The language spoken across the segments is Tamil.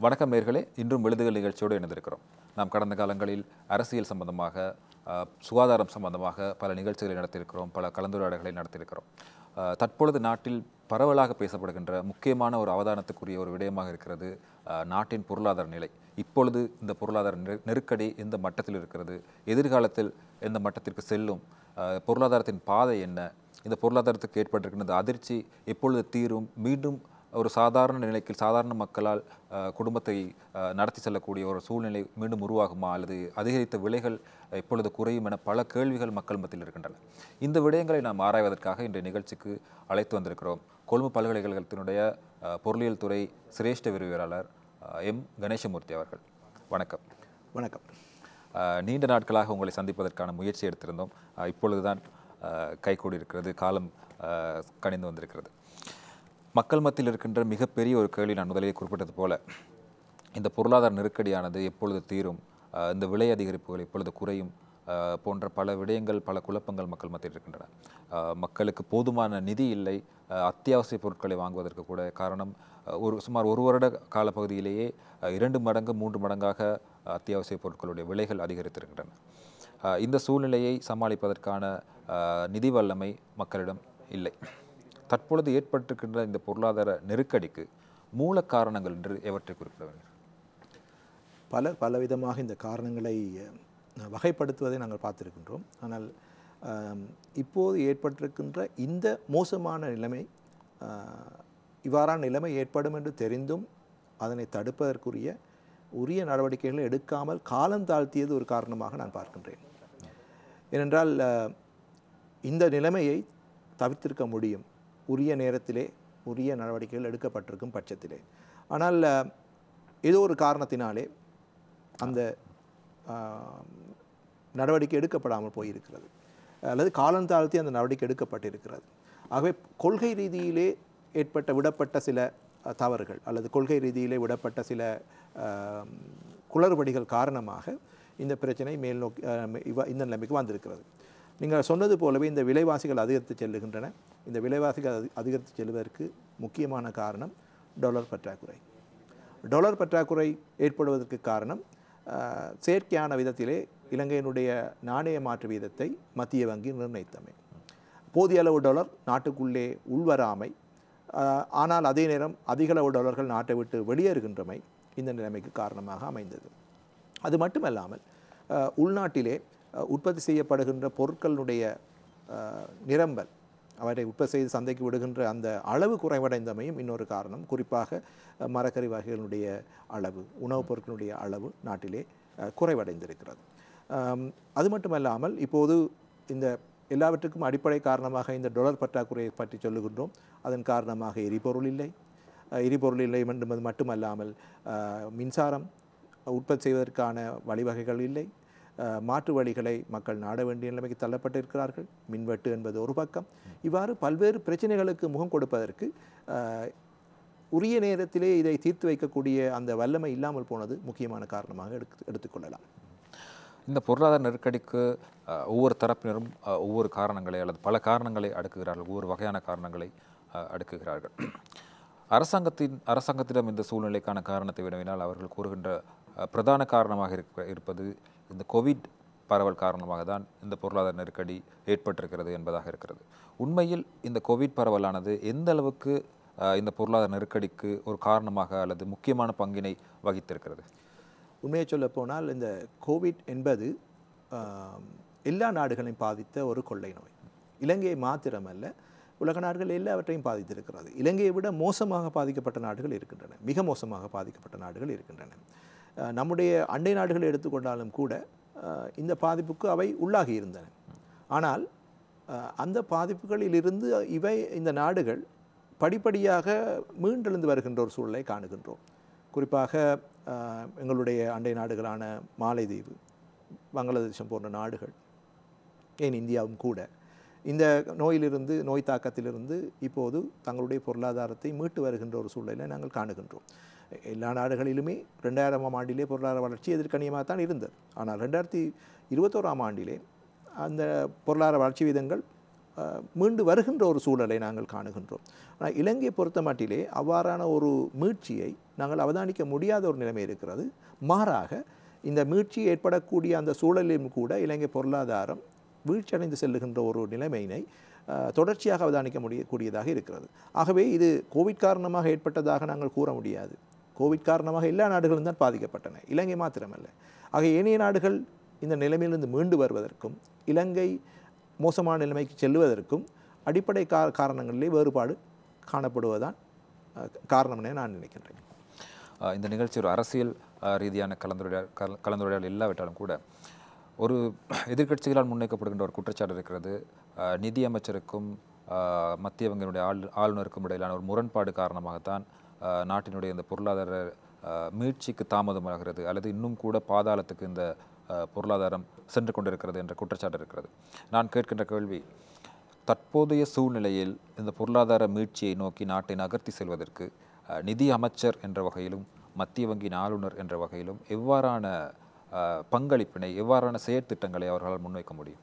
வணக்கம் நேர்களே இன்றும் விழுதுகள் நிகழ்ச்சியோடு இணைந்திருக்கிறோம் நாம் கடந்த காலங்களில் அரசியல் சம்பந்தமாக அஹ், சுகாதாரம் சம்பந்தமாக பல நிகழ்ச்சிகளை நடத்தியிருக்கிறோம் பல கலந்துரையாடல்களை நடத்தியிருக்கிறோம் அஹ், தற்பொழுது நாட்டில் பரவலாக பேசப்படுகின்ற முக்கியமான ஒரு அவதானத்துக்குரிய ஒரு விடயமாக இருக்கிறது அஹ், நாட்டின் பொருளாதார நிலை இப்பொழுது இந்த பொருளாதார நெரு- நெருக்கடி எந்த மட்டத்தில் இருக்கிறது எதிர்காலத்தில் எந்த மட்டத்திற்கு செல்லும் அஹ், பொருளாதாரத்தின் பாதை என்ன இந்த பொருளாதாரத்துக்கு ஏற்பட்டிருக்கின்ற இந்த அதிர்ச்சி எப்பொழுது தீரும் மீண்டும் ஒரு சாதாரண நிலைக்கு சாதாரண மக்களால் அஹ், குடும்பத்தை அஹ், நடத்தி செல்லக்கூடிய ஒரு சூழ்நிலை மீண்டும் உருவாகுமா அல்லது அதிகரித்த விலைகள் எப்பொழுது குறையும் என பல கேள்விகள் மக்கள் மத்தியில் இருக்கின்றன இந்த விடயங்களை நாம் ஆராய்வதற்காக இன்றைய நிகழ்ச்சிக்கு அழைத்து வந்திருக்கிறோம் கொழும்பு பல்கலைக்கழகத்தினுடைய அஹ், பொருளியல் துறை சிரேஷ்ட விரிவுரையாளர் அஹ், எம் கணேசமூர்த்தி அவர்கள் வணக்கம் வணக்கம் அஹ், நீண்ட நாட்களாக உங்களை சந்திப்பதற்கான முயற்சி எடுத்திருந்தோம் அஹ், இப்பொழுதுதான் அஹ், கைகூடி இருக்கிறது காலம் அஹ், கனிந்து வந்திருக்கிறது மக்கள் மத்தியில் இருக்கின்ற மிகப்பெரிய ஒரு கேள்வி நான் முதலிலே குறிப்பிட்டது போல இந்த பொருளாதார நெருக்கடியானது எப்பொழுது தீரும் அஹ், இந்த விலை அதிகரிப்புகள் எப்பொழுது குறையும் அஹ், போன்ற பல விடயங்கள் பல குழப்பங்கள் மக்கள் மத்தியில் இருக்கின்றன அஹ், மக்களுக்கு போதுமான நிதி இல்லை அஹ், அத்தியாவசிய பொருட்களை வாங்குவதற்கு கூட காரணம் அஹ், ஒரு சுமார் ஒரு வருட காலப்பகுதியிலேயே அஹ், இரண்டு மடங்கு மூன்று மடங்காக அத்தியாவசிய பொருட்களுடைய விலைகள் அதிகரித்திருக்கின்றன அஹ், இந்த சூழ்நிலையை சமாளிப்பதற்கான அஹ், நிதி வல்லமை மக்களிடம் இல்லை தற்பொழுது ஏற்பட்டிருக்கின்ற இந்த பொருளாதார நெருக்கடிக்கு மூல காரணங்கள் என்று எவற்றை குறிப்பிட வேண்டும் பலர் பலவிதமாக இந்த காரணங்களை அஹ், வகைப்படுத்துவதை நாங்கள் பார்த்திருக்கின்றோம் ஆனால் ஆம், இப்போது ஏற்பட்டிருக்கின்ற இந்த மோசமான நிலைமை ஆஹ், இவ்வாறான நிலைமை ஏற்படும் என்று தெரிந்தும் அதனை தடுப்பதற்குரிய உரிய நடவடிக்கைகளை எடுக்காமல் காலம் தாழ்த்தியது ஒரு காரணமாக நான் பார்க்கின்றேன் ஏனென்றால் அஹ், இந்த நிலைமையை தவிர்த்திருக்க முடியும் உரிய நேரத்திலே உரிய நடவடிக்கைகள் எடுக்கப்பட்டிருக்கும் பட்சத்திலே ஆனால் அஹ், ஏதோ ஒரு காரணத்தினாலே அந்த ஆம், நடவடிக்கை எடுக்கப்படாமல் போயிருக்கிறது அல்லது காலம் தாழ்த்தி அந்த நடவடிக்கை எடுக்கப்பட்டிருக்கிறது ஆகவே கொள்கை ரீதியிலே ஏற்பட்ட விடப்பட்ட சில அஹ், தவறுகள் அல்லது கொள்கை ரீதியிலே விடப்பட்ட சில ஆம், குளறுபடிகள் காரணமாக இந்த பிரச்சனை மேல் நோக்கி அஹ், இவ- இந்த நிலைமைக்கு வந்திருக்கிறது நீங்கள் சொன்னது போலவே இந்த விலைவாசிகள் அதிகரித்து செல்லுகின்றன இந்த விலைவாசிகள் அதி- அதிகரித்து செல்வதற்கு முக்கியமான காரணம் டாலர் பற்றாக்குறை டாலர் பற்றாக்குறை ஏற்படுவதற்கு காரணம் அஹ், செயற்கையான விதத்திலே இலங்கையினுடைய நாணய மாற்று வீதத்தை மத்திய வங்கி நிர்ணயித்தமை போதிய அளவு டாலர் நாட்டுக்குள்ளே உள்வராமை அஹ், ஆனால் அதே நேரம் அதிக அளவு டாலர்கள் நாட்டை விட்டு வெளியேறுகின்றமை இந்த நிலைமைக்கு காரணமாக அமைந்தது அது மட்டுமல்லாமல் அஹ், உள்நாட்டிலே அஹ், உற்பத்தி செய்யப்படுகின்ற பொருட்களினுடைய அஹ், நிரம்பல் அவரை உற்பத்தி செய்து சந்தைக்கு விடுகின்ற அந்த அளவு குறைவடைந்தமையும் இன்னொரு காரணம் குறிப்பாக அஹ், மரக்கறி வகைகளுடைய அளவு உணவுப் பொருட்களுடைய அளவு நாட்டிலே அஹ், குறைவடைந்திருக்கிறது ஆம், அது மட்டுமல்லாமல் இப்போது இந்த எல்லாவற்றுக்கும் அடிப்படை காரணமாக இந்த டொலர் பற்றாக்குறையை பற்றி சொல்லுகின்றோம் அதன் காரணமாக எரிபொருள் இல்லை அஹ், எரிபொருள் இல்லை என்பது மட்டுமல்லாமல் அஹ், மின்சாரம் உற்பத்தி செய்வதற்கான வழிவகைகள் இல்லை அஹ், மாற்று வழிகளை மக்கள் நாட வேண்டிய நிலைமைக்கு தள்ளப்பட்டிருக்கிறார்கள் மின்வெட்டு என்பது ஒரு பக்கம் இவ்வாறு பல்வேறு பிரச்சனைகளுக்கு முகம் கொடுப்பதற்கு அஹ், உரிய நேரத்திலே இதை தீர்த்து வைக்கக்கூடிய அந்த வல்லமை இல்லாமல் போனது முக்கியமான காரணமாக எடுத்து எடுத்துக்கொள்ளலாம் இந்த பொருளாதார நெருக்கடிக்கு அஹ், ஒவ்வொரு தரப்பினரும் அஹ், ஒவ்வொரு காரணங்களை அல்லது பல காரணங்களை அடுக்குகிறார்கள் ஒவ்வொரு வகையான காரணங்களை அஹ், அடுக்குகிறார்கள் அரசாங்கத்தின் அரசாங்கத்திடம் இந்த சூழ்நிலைக்கான காரணத்தை வினவினால் அவர்கள் கூறுகின்ற அஹ், பிரதான காரணமாக இருக்க இருப்பது இந்த கோவிட் பரவல் காரணமாக தான் இந்த பொருளாதார நெருக்கடி ஏற்பட்டிருக்கிறது என்பதாக இருக்கிறது உண்மையில் இந்த கோவிட் பரவலானது எந்த அளவுக்கு அஹ், இந்த பொருளாதார நெருக்கடிக்கு ஒரு காரணமாக அல்லது முக்கியமான பங்கினை வகித்திருக்கிறது உண்மையை சொல்ல போனால் இந்த கோவிட் என்பது ஆம், எல்லா நாடுகளையும் பாதித்த ஒரு கொள்ளை நோய் இலங்கையை மாத்திரமல்ல உலக நாடுகள் எல்லாவற்றையும் பாதித்திருக்கிறது இலங்கையை விட மோசமாக பாதிக்கப்பட்ட நாடுகள் இருக்கின்றன மிக மோசமாக பாதிக்கப்பட்ட நாடுகள் இருக்கின்றன அஹ், நம்முடைய அண்டை நாடுகளை எடுத்துக்கொண்டாலும் கூட அஹ், இந்த பாதிப்புக்கு அவை உள்ளாகி இருந்தன ஆனால் அஹ், அந்த பாதிப்புகளிலிருந்து இவை இந்த நாடுகள் படிப்படியாக மீண்டெழுந்து வருகின்ற ஒரு சூழலை காணுகின்றோம் குறிப்பாக அஹ், எங்களுடைய அண்டை நாடுகளான மாலைதீவு வங்காளதேசம் போன்ற நாடுகள் ஏன் இந்தியாவும் கூட இந்த நோயிலிருந்து நோய் தாக்கத்திலிருந்து இப்போது தங்களுடைய பொருளாதாரத்தை மீட்டு வருகின்ற ஒரு சூழலை நாங்கள் காணுகின்றோம் எல்லா நாடுகளிலுமே ரெண்டாயிரமாம் ஆண்டிலே பொருளாதார வளர்ச்சி எதிர்கணியமாக தான் இருந்தது ஆனால் ரெண்டாயிரத்தி இருபத்தோராம் ஆண்டிலே அந்த பொருளாதார வளர்ச்சி வீதங்கள் அஹ், மீண்டு வருகின்ற ஒரு சூழலை நாங்கள் காணுகின்றோம் ஆனால் இலங்கையை பொறுத்த மட்டிலே அவ்வாறான ஒரு மீட்சியை நாங்கள் அவதானிக்க முடியாத ஒரு நிலைமை இருக்கிறது மாறாக இந்த மீட்சி ஏற்படக்கூடிய அந்த சூழலிலும் கூட இலங்கை பொருளாதாரம் வீழ்ச்சியடைந்து செல்லுகின்ற ஒரு நிலைமையினை அஹ், தொடர்ச்சியாக அவதானிக்க முடியக்கூடியதாக இருக்கிறது ஆகவே இது கோவிட் காரணமாக ஏற்பட்டதாக நாங்கள் கூற முடியாது கோவிட் காரணமாக எல்லா நாடுகளும் தான் பாதிக்கப்பட்டன இலங்கை மாத்திரமல்ல ஆக ஏனைய நாடுகள் இந்த நிலைமையிலிருந்து மீண்டு வருவதற்கும் இலங்கை மோசமான நிலைமைக்கு செல்லுவதற்கும் அடிப்படை கா காரணங்களிலே வேறுபாடு காணப்படுவதுதான் அஹ், காரணம் என நான் நினைக்கின்றேன் ஆஹ் இந்த நிகழ்ச்சி ஒரு அரசியல் ஆஹ் ரீதியான கலந்துரையாடல் கல- கலந்துரையாடல் இல்லாவிட்டாலும் கூட ஒரு எதிர்க்கட்சிகளால் முன்வைக்கப்படுகின்ற ஒரு குற்றச்சாட்டு இருக்கிறது ஆஹ் நிதி அமைச்சருக்கும் ஆஹ் மத்திய வங்கியினுடைய ஆள் ஆளுநருக்கும் இடையிலான ஒரு முரண்பாடு காரணமாகத்தான் ஆஹ் நாட்டினுடைய இந்த பொருளாதார ஆஹ் மீட்சிக்கு தாமதமாகிறது அல்லது இன்னும் கூட பாதாளத்துக்கு இந்த ஆஹ் பொருளாதாரம் சென்று கொண்டிருக்கிறது என்ற குற்றச்சாட்டு இருக்கிறது நான் கேட்கின்ற கேள்வி தற்போதைய சூழ்நிலையில் இந்த பொருளாதார மீட்சியை நோக்கி நாட்டை நகர்த்தி செல்வதற்கு அஹ், நிதி அமைச்சர் என்ற வகையிலும் மத்திய வங்கியின் ஆளுநர் என்ற வகையிலும் எவ்வாறான அஹ், பங்களிப்பினை எவ்வாறான செயற்திட்டங்களை அவர்களால் முன்வைக்க முடியும்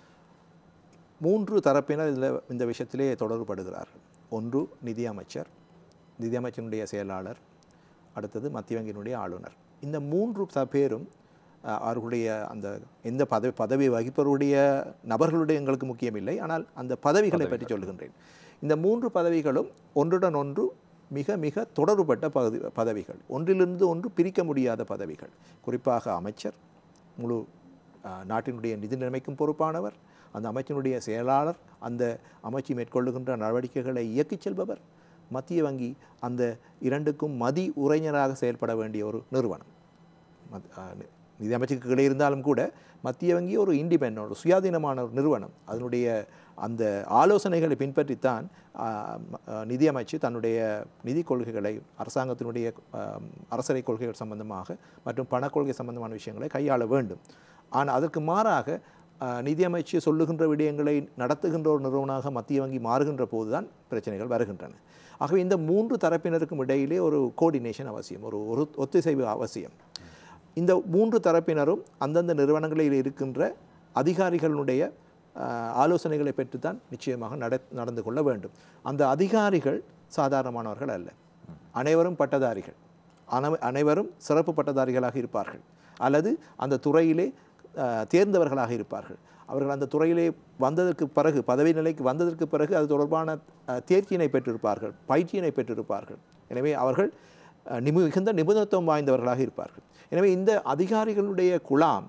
மூன்று தரப்பினர் இதில் இந்த விஷயத்திலே தொடர்புபடுகிறார்கள் ஒன்று நிதி அமைச்சர் நிதி அமைச்சரினுடைய செயலாளர் அடுத்தது மத்திய வங்கியினுடைய ஆளுநர் இந்த மூன்று ச பேரும் அஹ், அவர்களுடைய அந்த எந்த பதவி பதவி வகிப்பவருடைய நபர்களுடைய எங்களுக்கு முக்கியமில்லை ஆனால் அந்த பதவிகளை பற்றி சொல்லுகின்றேன் இந்த மூன்று பதவிகளும் ஒன்றுடன் ஒன்று மிக மிக தொடர்புபட்ட பதவி பதவிகள் ஒன்றிலிருந்து ஒன்று பிரிக்க முடியாத பதவிகள் குறிப்பாக அமைச்சர் முழு அஹ், நாட்டினுடைய நிதி நிலைமைக்கும் பொறுப்பானவர் அந்த அமைச்சினுடைய செயலாளர் அந்த அமைச்சு மேற்கொள்ளுகின்ற நடவடிக்கைகளை இயக்கிச் செல்பவர் மத்திய வங்கி அந்த இரண்டுக்கும் மதி உரைஞராக செயல்பட வேண்டிய ஒரு நிறுவனம் மத்- அஹ் நி- நிதி அமைச்சுக்கு இருந்தாலும் கூட மத்திய வங்கி ஒரு இண்டிபெண்ட் ஒரு சுயாதீனமான ஒரு நிறுவனம் அதனுடைய அந்த ஆலோசனைகளை பின்பற்றித்தான் ஆஹ், ம- அஹ், நிதி அமைச்சு தன்னுடைய நிதி கொள்கைகளை அரசாங்கத்தினுடைய ஆஹ், அரசரை கொள்கைகள் சம்பந்தமாக மற்றும் பணக்கொள்கை சம்பந்தமான விஷயங்களை கையாள வேண்டும் ஆனால் அதற்கு மாறாக ஆஹ், நிதி அமைச்சு சொல்லுகின்ற விடயங்களை நடத்துகின்ற ஒரு நிறுவனமாக மத்திய வங்கி மாறுகின்ற போதுதான் பிரச்சனைகள் வருகின்றன ஆகவே இந்த மூன்று தரப்பினருக்கும் இடையிலே ஒரு கோஆர்டினேஷன் அவசியம் ஒரு ஒரு ஒத்திசைவு அவசியம் இந்த மூன்று தரப்பினரும் அந்தந்த நிறுவனங்களில் இருக்கின்ற அதிகாரிகளுடைய ஆஹ், ஆலோசனைகளை பெற்றுத்தான் நிச்சயமாக நட நடந்து கொள்ள வேண்டும் அந்த அதிகாரிகள் சாதாரணமானவர்கள் அல்ல அனைவரும் பட்டதாரிகள் அன அனைவரும் சிறப்பு பட்டதாரிகளாக இருப்பார்கள் அல்லது அந்த துறையிலே ஆஹ், தேர்ந்தவர்களாக இருப்பார்கள் அவர்கள் அந்த துறையிலே வந்ததற்கு பிறகு பதவி நிலைக்கு வந்ததற்கு பிறகு அது தொடர்பான ஆஹ், தேர்ச்சியினை பெற்றிருப்பார்கள் பயிற்சியினை பெற்றிருப்பார்கள் எனவே அவர்கள் அஹ், நிமி மிகுந்த நிபுணத்துவம் வாய்ந்தவர்களாக இருப்பார்கள் எனவே இந்த அதிகாரிகளுடைய குழாம்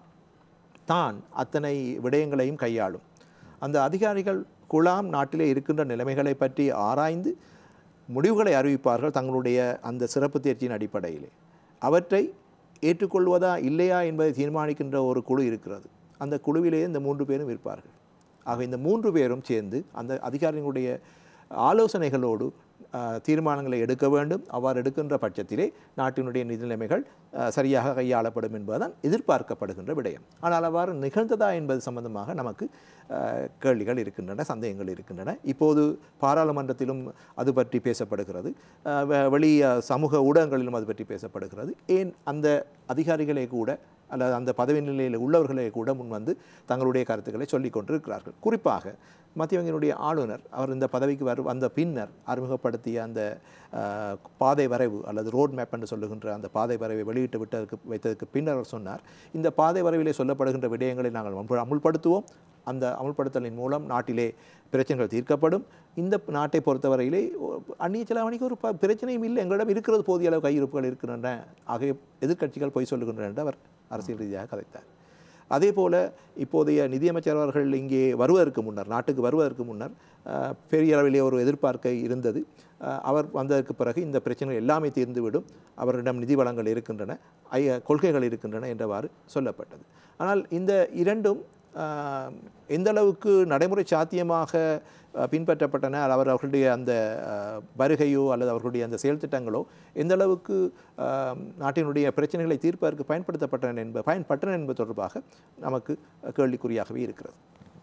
தான் அத்தனை விடயங்களையும் கையாளும் அந்த அதிகாரிகள் குழாம் நாட்டிலே இருக்கின்ற நிலைமைகளை பற்றி ஆராய்ந்து முடிவுகளை அறிவிப்பார்கள் தங்களுடைய அந்த சிறப்பு தேர்ச்சியின் அடிப்படையிலே அவற்றை ஏற்றுக்கொள்வதா இல்லையா என்பதை தீர்மானிக்கின்ற ஒரு குழு இருக்கிறது அந்த குழுவிலே இந்த மூன்று பேரும் இருப்பார்கள் ஆக இந்த மூன்று பேரும் சேர்ந்து அந்த அதிகாரிகளுடைய ஆலோசனைகளோடு அஹ், தீர்மானங்களை எடுக்க வேண்டும் அவ்வாறு எடுக்கின்ற பட்சத்திலே நாட்டினுடைய நிதி நிலைமைகள் அஹ், சரியாக கையாளப்படும் என்பதுதான் எதிர்பார்க்கப்படுகின்ற விடயம் ஆனால் அவ்வாறு நிகழ்ந்ததா என்பது சம்பந்தமாக நமக்கு அஹ், கேள்விகள் இருக்கின்றன சந்தேகங்கள் இருக்கின்றன இப்போது பாராளுமன்றத்திலும் அது பற்றி பேசப்படுகிறது அஹ், வெ- வெளி அஹ், சமூக ஊடகங்களிலும் அது பற்றி பேசப்படுகிறது ஏன் அந்த அதிகாரிகளே கூட அல்லது அந்த பதவி நிலையில் உள்ளவர்களே கூட முன் வந்து தங்களுடைய கருத்துக்களை சொல்லிக் கொண்டிருக்கிறார்கள் குறிப்பாக மத்திய வங்கியினுடைய ஆளுநர் அவர் இந்த பதவிக்கு வரு வந்த பின்னர் அறிமுகப்படுத்திய அந்த அஹ், பாதை வரைவு அல்லது ரோட் மேப் என்று சொல்லுகின்ற அந்த பாதை வரைவை வெளியிட்டு விட்டதற்கு வைத்ததற்கு பின்னர் அவர் சொன்னார் இந்த பாதை வரைவிலே சொல்லப்படுகின்ற விடயங்களை நாங்கள் அமுல் அமுல்படுத்துவோம் அந்த அமுல்படுத்தலின் மூலம் நாட்டிலே பிரச்சனைகள் தீர்க்கப்படும் இந்த நாட்டை பொறுத்தவரையிலே ஒ- அந்நிய செலாவணிக்கு ஒரு ப- பிரச்சனையும் இல்லை எங்களிடம் இருக்கிறது போதிய அளவு கையிருப்புகள் இருக்கின்றன ஆகிய எதிர்க்கட்சிகள் பொய் சொல்லுகின்றன என்று அவர் அரசியல் ரீதியாக கதைத்தார் அதே போல இப்போதைய நிதியமைச்சர் அவர்கள் இங்கே வருவதற்கு முன்னர் நாட்டுக்கு வருவதற்கு முன்னர் அஹ், பெரிய அளவிலே ஒரு எதிர்பார்க்க இருந்தது அஹ், அவர் வந்ததற்கு பிறகு இந்த பிரச்சனைகள் எல்லாமே தீர்ந்துவிடும் அவரிடம் நிதி வளங்கள் இருக்கின்றன ஐ- கொள்கைகள் இருக்கின்றன என்றவாறு சொல்லப்பட்டது ஆனால் இந்த இரண்டும் ஆஹ், எந்த அளவுக்கு நடைமுறை சாத்தியமாக அஹ், பின்பற்றப்பட்டன அல்லது அவர் அவர்களுடைய அந்த அஹ், வருகையோ அல்லது அவர்களுடைய அந்த செயல் திட்டங்களோ எந்த அளவுக்கு ஆஹ், நாட்டினுடைய பிரச்சனைகளை தீர்ப்பதற்கு பயன்படுத்தப்பட்டன என்பது பயன்பட்டன என்பது தொடர்பாக நமக்கு கேள்விக்குறியாகவே இருக்கிறது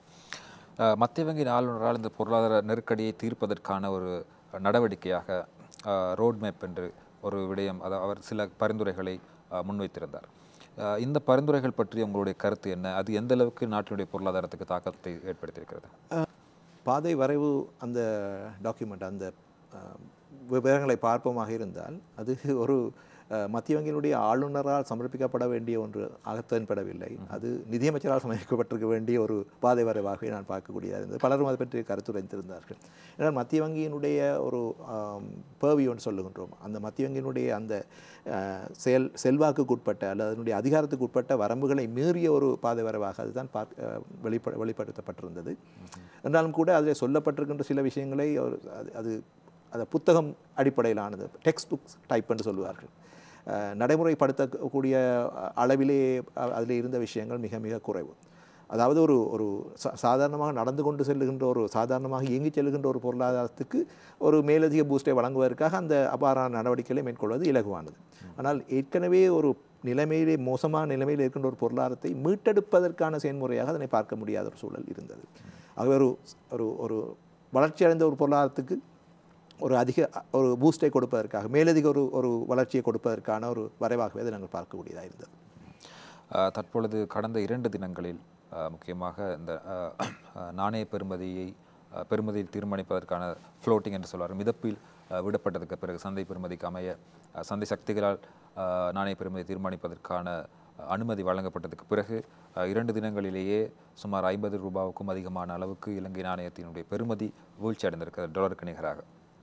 அஹ், மத்திய வங்கியின் ஆளுநரால் இந்த பொருளாதார நெருக்கடியை தீர்ப்பதற்கான ஒரு நடவடிக்கையாக ரோட் மேப் என்று ஒரு விடயம் அது அவர் சில பரிந்துரைகளை அஹ், முன்வைத்திருந்தார் அஹ், இந்த பரிந்துரைகள் பற்றி உங்களுடைய கருத்து என்ன அது எந்த அளவுக்கு நாட்டினுடைய பொருளாதாரத்துக்கு தாக்கத்தை ஏற்படுத்தியிருக்கிறது பாதை வரைவு அந்த டாக்குமெண்ட் அந்த அஹ், விவரங்களை பார்ப்போமாக இருந்தால் அது ஒரு அஹ், மத்திய வங்கியினுடைய ஆளுநரால் சமர்ப்பிக்கப்பட வேண்டிய ஒன்று அகத்தன்படவில்லை அது நிதியமைச்சரால் சமர்ப்பிக்கப்பட்டிருக்க வேண்டிய ஒரு பாதை வரைவாகவே நான் பார்க்கக்கூடியதாக இருந்தது பலரும் அதை பற்றி கருத்துரைத்திருந்தார்கள் ஏன்னால் மத்திய வங்கியினுடைய ஒரு பேவி ஒன்று சொல்லுகின்றோம் அந்த மத்திய வங்கியினுடைய அந்த அஹ், செயல் செல்வாக்குக்குட்பட்ட அல்லது அதனுடைய அதிகாரத்துக்கு உட்பட்ட வரம்புகளை மீறிய ஒரு பாதை வரைவாக அதுதான் பார்க்க அஹ், வெளிப்பட வெளிப்படுத்தப்பட்டிருந்தது என்றாலும் கூட அதில் சொல்லப்பட்டிருக்கின்ற சில விஷயங்களை ஒரு அது அது அது புத்தகம் அடிப்படையிலானது டெக்ஸ்ட் புக்ஸ் டைப் என்று சொல்லுவார்கள் அஹ், நடைமுறைப்படுத்தக்கூடிய அளவிலே அ- அதில் இருந்த விஷயங்கள் மிக மிக குறைவு அதாவது ஒரு ஒரு சா- சாதாரணமாக நடந்து கொண்டு செல்லுகின்ற ஒரு சாதாரணமாக இயங்கி செல்லுகின்ற ஒரு பொருளாதாரத்துக்கு ஒரு மேலதிக பூஸ்டை வழங்குவதற்காக அந்த அபாரான நடவடிக்கைகளை மேற்கொள்வது இலகுவானது ஆனால் ஏற்கனவே ஒரு நிலைமையிலே மோசமான நிலைமையில் இருக்கின்ற ஒரு பொருளாதாரத்தை மீட்டெடுப்பதற்கான செயல்முறையாக அதனை பார்க்க முடியாத ஒரு சூழல் இருந்தது ஆகவே ஒரு ஒரு ஒரு வளர்ச்சி அடைந்த ஒரு பொருளாதாரத்துக்கு ஒரு அதிக ஒரு பூஸ்டை கொடுப்பதற்காக மேலதிக ஒரு ஒரு வளர்ச்சியை கொடுப்பதற்கான ஒரு வரைவாகவே அதை நாங்கள் பார்க்கக்கூடியதாக இருந்தது அஹ், தற்பொழுது கடந்த இரண்டு தினங்களில் அஹ், முக்கியமாக இந்த அஹ், அஹ், நாணய பெறுமதியை அஹ், பெறுமதியில் தீர்மானிப்பதற்கான ஃப்ளோட்டிங் என்று சொல்வார் மிதப்பில் அஹ், விடப்பட்டதுக்கு பிறகு சந்தை பெறுமதிக்கு அமைய அஹ், சந்தை சக்திகளால் அஹ், நாணய பெறுமதியை தீர்மானிப்பதற்கான அஹ், அனுமதி வழங்கப்பட்டதுக்கு பிறகு அஹ், இரண்டு தினங்களிலேயே சுமார் ஐம்பது ரூபாவுக்கும் அதிகமான அளவுக்கு இலங்கை நாணயத்தினுடைய பெறுமதி வீழ்ச்சி அடைந்திருக்கிறது டாலருக்கு நிகராக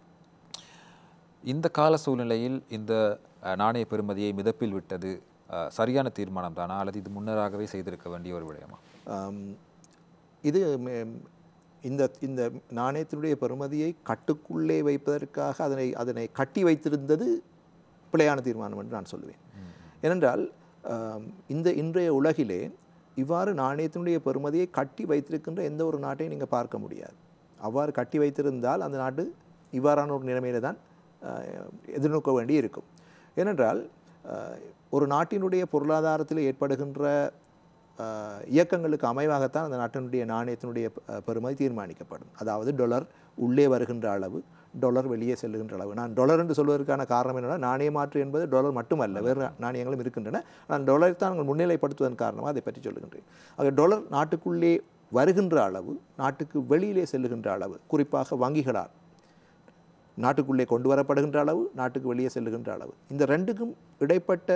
இந்த கால சூழ்நிலையில் இந்த அஹ், நாணய பெறுமதியை மிதப்பில் விட்டது அஹ், சரியான தீர்மானம் தானா அல்லது இது முன்னராகவே செய்திருக்க வேண்டிய ஒரு விடயமா ஆம், இது மே- இந்த இந்த நாணயத்தினுடைய பெறுமதியை கட்டுக்குள்ளே வைப்பதற்காக அதனை அதனை கட்டி வைத்திருந்தது பிழையான தீர்மானம் என்று நான் சொல்லுவேன் ஏனென்றால் ஆம், இந்த இன்றைய உலகிலே இவ்வாறு நாணயத்தினுடைய பெறுமதியை கட்டி வைத்திருக்கின்ற எந்த ஒரு நாட்டையும் நீங்கள் பார்க்க முடியாது அவ்வாறு கட்டி வைத்திருந்தால் அந்த நாடு இவ்வாறான ஒரு நிலைமையில தான் ஆஹ், எதிர்நோக்க வேண்டி இருக்கும் ஏனென்றால் ஆஹ், ஒரு நாட்டினுடைய பொருளாதாரத்தில் ஏற்படுகின்ற ஆஹ், இயக்கங்களுக்கு அமைவாகத்தான் அந்த நாட்டினுடைய நாணயத்தினுடைய ப- பெறுமதி தீர்மானிக்கப்படும் அதாவது டொலர் உள்ளே வருகின்ற அளவு டொலர் வெளியே செல்லுகின்ற அளவு நான் டொலர் என்று சொல்வதற்கான காரணம் என்னன்னா நாணய மாற்று என்பது டொலர் மட்டுமல்ல வேறு நாணயங்களும் இருக்கின்றன ஆனால் டொலரை தான் நாங்கள் முன்னிலைப்படுத்துவதன் காரணமாக அதை பற்றி சொல்லுகின்றேன் ஆக டொலர் நாட்டுக்குள்ளே வருகின்ற அளவு நாட்டுக்கு வெளியிலே செல்லுகின்ற அளவு குறிப்பாக வங்கிகளால் நாட்டுக்குள்ளே கொண்டு வரப்படுகின்ற அளவு நாட்டுக்கு வெளியே செல்லுகின்ற அளவு இந்த ரெண்டுக்கும் இடைப்பட்ட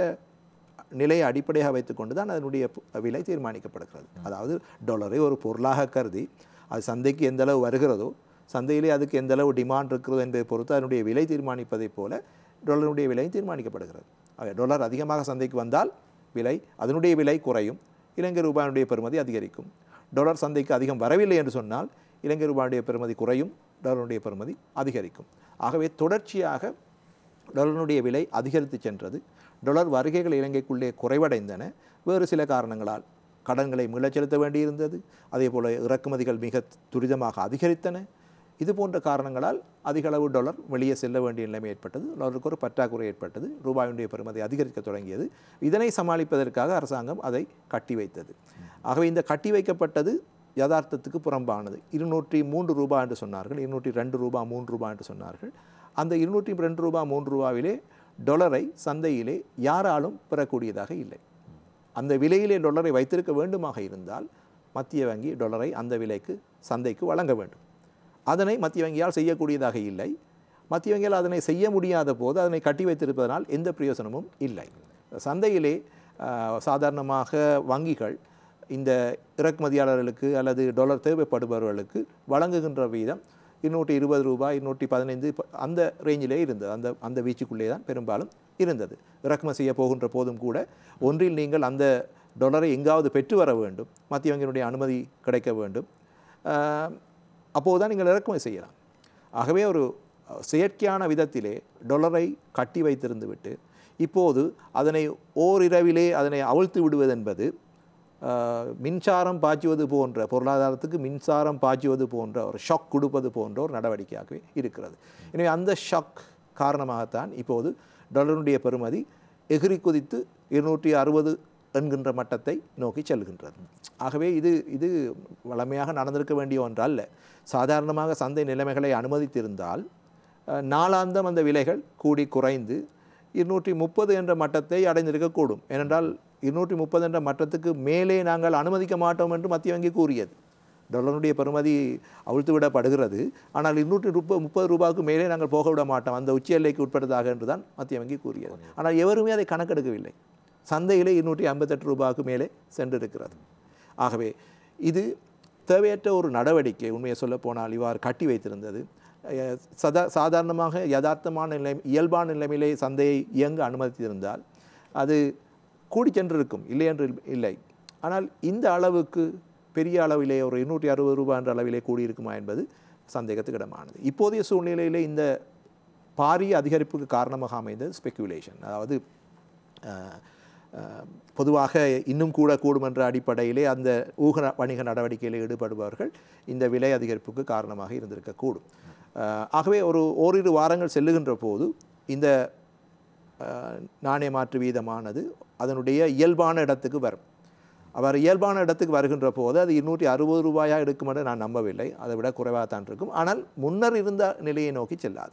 நிலையை அடிப்படையாக வைத்துக்கொண்டு தான் அதனுடைய ப- விலை தீர்மானிக்கப்படுகிறது அதாவது டாலரை ஒரு பொருளாக கருதி அது சந்தைக்கு எந்த அளவு வருகிறதோ சந்தையிலே அதுக்கு எந்த அளவு டிமாண்ட் இருக்கிறதோ என்பதை பொறுத்து அதனுடைய விலை தீர்மானிப்பதைப் போல டாலருடைய விலையும் தீர்மானிக்கப்படுகிறது ஆக டாலர் அதிகமாக சந்தைக்கு வந்தால் விலை அதனுடைய விலை குறையும் இலங்கை ரூபாயினுடைய பெறுமதி அதிகரிக்கும் டாலர் சந்தைக்கு அதிகம் வரவில்லை என்று சொன்னால் இலங்கை ரூபாயுடைய பெறுமதி குறையும் டாலருடைய பெறுமதி அதிகரிக்கும் ஆகவே தொடர்ச்சியாக டாலருடைய விலை அதிகரித்து சென்றது டாலர் வருகைகள் இலங்கைக்குள்ளே குறைவடைந்தன வேறு சில காரணங்களால் கடன்களை மீளச் செலுத்த வேண்டியிருந்தது அதே போல இறக்குமதிகள் மிக துரிதமாக அதிகரித்தன இது போன்ற காரணங்களால் அதிக அளவு டாலர் வெளியே செல்ல வேண்டிய நிலைமை ஏற்பட்டது டாலருக்கு ஒரு பற்றாக்குறை ஏற்பட்டது ரூபாயுடைய பெறுமதி அதிகரிக்க தொடங்கியது இதனை சமாளிப்பதற்காக அரசாங்கம் அதை கட்டி வைத்தது ஆகவே இந்த கட்டி வைக்கப்பட்டது யதார்த்தத்துக்கு புறம்பானது இருநூற்றி மூன்று ரூபாய் என்று சொன்னார்கள் இருநூற்றி ரெண்டு ரூபாய் மூன்று ரூபாய் என்று சொன்னார்கள் அந்த இருநூற்றி ரெண்டு ரூபாய் மூன்று ரூபாவிலே டொலரை சந்தையிலே யாராலும் பெறக்கூடியதாக இல்லை அந்த விலையிலே டொலரை வைத்திருக்க வேண்டுமாக இருந்தால் மத்திய வங்கி டொலரை அந்த விலைக்கு சந்தைக்கு வழங்க வேண்டும் அதனை மத்திய வங்கியால் செய்யக்கூடியதாக இல்லை மத்திய வங்கியால் அதனை செய்ய முடியாத போது அதனை கட்டி வைத்திருப்பதனால் எந்த பிரயோசனமும் இல்லை சந்தையிலே ஆஹ், சாதாரணமாக வங்கிகள் இந்த இறக்குமதியாளர்களுக்கு அல்லது டாலர் தேவைப்படுபவர்களுக்கு வழங்குகின்ற வீதம் இருநூற்றி இருபது ரூபாய் இருநூற்றி பதினைந்து ப- அந்த ரேஞ்சிலே இருந்தது அந்த அந்த வீச்சுக்குள்ளே தான் பெரும்பாலும் இருந்தது இறக்குமதி செய்ய போகின்ற போதும் கூட ஒன்றில் நீங்கள் அந்த டாலரை எங்காவது பெற்று வர வேண்டும் மத்திய வங்கியினுடைய அனுமதி கிடைக்க வேண்டும் ஆஹ், அப்போதுதான் நீங்கள் இறக்குமதி செய்யலாம் ஆகவே ஒரு அஹ், செயற்கையான விதத்திலே டொலரை கட்டி வைத்திருந்து விட்டு இப்போது அதனை ஓரிரவிலே அதனை அவிழ்த்து விடுவது என்பது ஆஹ், மின்சாரம் பாய்ச்சுவது போன்ற பொருளாதாரத்துக்கு மின்சாரம் பாய்ச்சுவது போன்ற ஒரு ஷாக் கொடுப்பது போன்ற ஒரு நடவடிக்கையாகவே இருக்கிறது எனவே அந்த ஷாக் காரணமாகத்தான் இப்போது டாலருடைய பெறுமதி எகிரி குதித்து இருநூற்றி அறுபது என்கின்ற மட்டத்தை நோக்கி செல்கின்றது ஆகவே இது இது வளமையாக நடந்திருக்க வேண்டிய ஒன்று அல்ல சாதாரணமாக சந்தை நிலைமைகளை அனுமதித்திருந்தால் அஹ், நாளாந்தம் அந்த விலைகள் கூடி குறைந்து இருநூற்றி முப்பது என்ற மட்டத்தை அடைந்திருக்கக்கூடும் ஏனென்றால் இருநூற்றி முப்பது என்ற மட்டத்துக்கு மேலே நாங்கள் அனுமதிக்க மாட்டோம் என்று மத்திய வங்கி கூறியது டாலருடைய பெறுமதி அவிழ்த்து விடப்படுகிறது ஆனால் இருநூற்றி முப்பது முப்பது ரூபாய்க்கு மேலே நாங்கள் போக விட மாட்டோம் அந்த உச்ச எல்லைக்கு உட்பட்டதாக என்று தான் மத்திய வங்கி கூறியது ஆனால் எவருமே அதை கணக்கெடுக்கவில்லை சந்தையிலே இருநூற்றி ஐம்பத்தெட்டு ரூபாய்க்கு மேலே சென்றிருக்கிறது ஆகவே இது தேவையற்ற ஒரு நடவடிக்கை உண்மையை சொல்ல போனால் இவ்வாறு கட்டி வைத்திருந்தது அஹ் சதா சாதாரணமாக யதார்த்தமான நிலை இயல்பான நிலைமையிலே சந்தையை இயங்க அனுமதித்திருந்தால் அது கூடி சென்றிருக்கும் இல்லை என்று இல்லை ஆனால் இந்த அளவுக்கு பெரிய அளவிலே ஒரு இருநூற்றி அறுபது ரூபாய் என்ற அளவிலே கூடியிருக்குமா என்பது சந்தேகத்துக்கு இடமானது இப்போதைய சூழ்நிலையிலே இந்த பாரிய அதிகரிப்புக்கு காரணமாக அமைந்தது ஸ்பெக்குலேஷன் அதாவது அஹ், அஹ், பொதுவாக இன்னும் கூட கூடும் என்ற அடிப்படையிலே அந்த ஊக வணிக நடவடிக்கையில் ஈடுபடுபவர்கள் இந்த விலை அதிகரிப்புக்கு காரணமாக இருந்திருக்கக்கூடும் அஹ், ஆகவே ஒரு ஓரிரு வாரங்கள் செல்லுகின்ற போது இந்த அஹ், நாணய மாற்று வீதமானது அதனுடைய இயல்பான இடத்துக்கு வரும் அவர் இயல்பான இடத்துக்கு வருகின்ற போது அது இருநூற்றி அறுபது ரூபாயாக இருக்கும் என்று நான் நம்பவில்லை அதை விட குறைவாக தான் இருக்கும் ஆனால் முன்னர் இருந்த நிலையை நோக்கி செல்லாது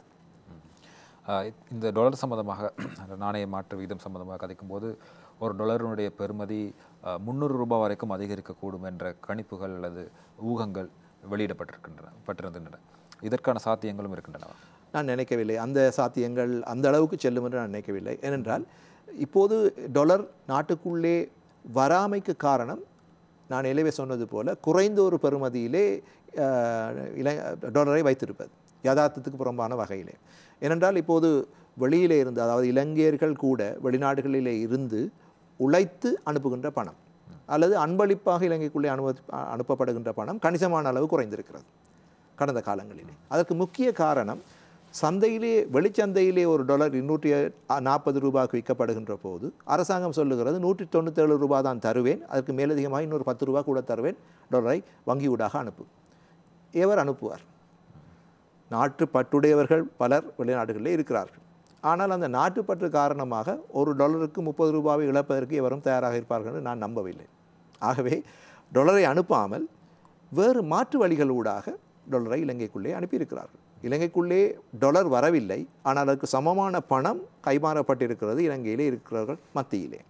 ஆஹ் இந்த டாலர் சம்பந்தமாக அந்த நாணய மாற்று விகிதம் சம்பந்தமாக கதைக்கும்போது ஒரு டாலரினுடைய பெறுமதி ஆஹ், முந்நூறு ரூபாய் வரைக்கும் அதிகரிக்கக்கூடும் என்ற கணிப்புகள் அல்லது ஊகங்கள் வெளியிடப்பட்டிருக்கின்றன பட்டிருக்கின்றன இதற்கான சாத்தியங்களும் இருக்கின்றன நான் நினைக்கவில்லை அந்த சாத்தியங்கள் அந்த அளவுக்கு செல்லும் என்று நான் நினைக்கவில்லை ஏனென்றால் இப்போது டொலர் நாட்டுக்குள்ளே வராமைக்கு காரணம் நான் இலவே சொன்னது போல குறைந்த ஒரு பெறுமதியிலே அஹ், இல டொலரை வைத்திருப்பது யதார்த்தத்துக்கு புறம்பான வகையிலே ஏனென்றால் இப்போது வெளியிலே இருந்து அதாவது இலங்கையர்கள் கூட வெளிநாடுகளிலே இருந்து உழைத்து அனுப்புகின்ற பணம் அல்லது அன்பளிப்பாக இலங்கைக்குள்ளே அனுமதி அனுப்பப்படுகின்ற பணம் கணிசமான அளவு குறைந்திருக்கிறது கடந்த காலங்களிலே அதற்கு முக்கிய காரணம் சந்தையிலே வெளிச்சந்தையிலே ஒரு டாலர் இருநூற்றி நாற்பது ரூபாய்க்கு விற்கப்படுகின்ற போது அரசாங்கம் சொல்லுகிறது நூற்றி தொண்ணூற்றேழு ரூபாய் தான் தருவேன் அதற்கு மேலதிகமாக இன்னொரு பத்து ரூபாய் கூட தருவேன் டாலரை வங்கியூடாக அனுப்பு எவர் அனுப்புவார் நாட்டு பட்டுடையவர்கள் பலர் வெளிநாடுகளிலே இருக்கிறார்கள் ஆனால் அந்த நாட்டுப்பற்று காரணமாக ஒரு டாலருக்கு முப்பது ரூபாவை இழப்பதற்கு எவரும் தயாராக இருப்பார்கள் என்று நான் நம்பவில்லை ஆகவே டாலரை அனுப்பாமல் வேறு மாற்று வழிகள் ஊடாக டாலரை இலங்கைக்குள்ளே அனுப்பியிருக்கிறார்கள் இலங்கைக்குள்ளே டாலர் வரவில்லை ஆனால் அதற்கு சமமான பணம் கைமாறப்பட்டிருக்கிறது இலங்கையிலே இருக்கிறவர்கள் மத்தியிலே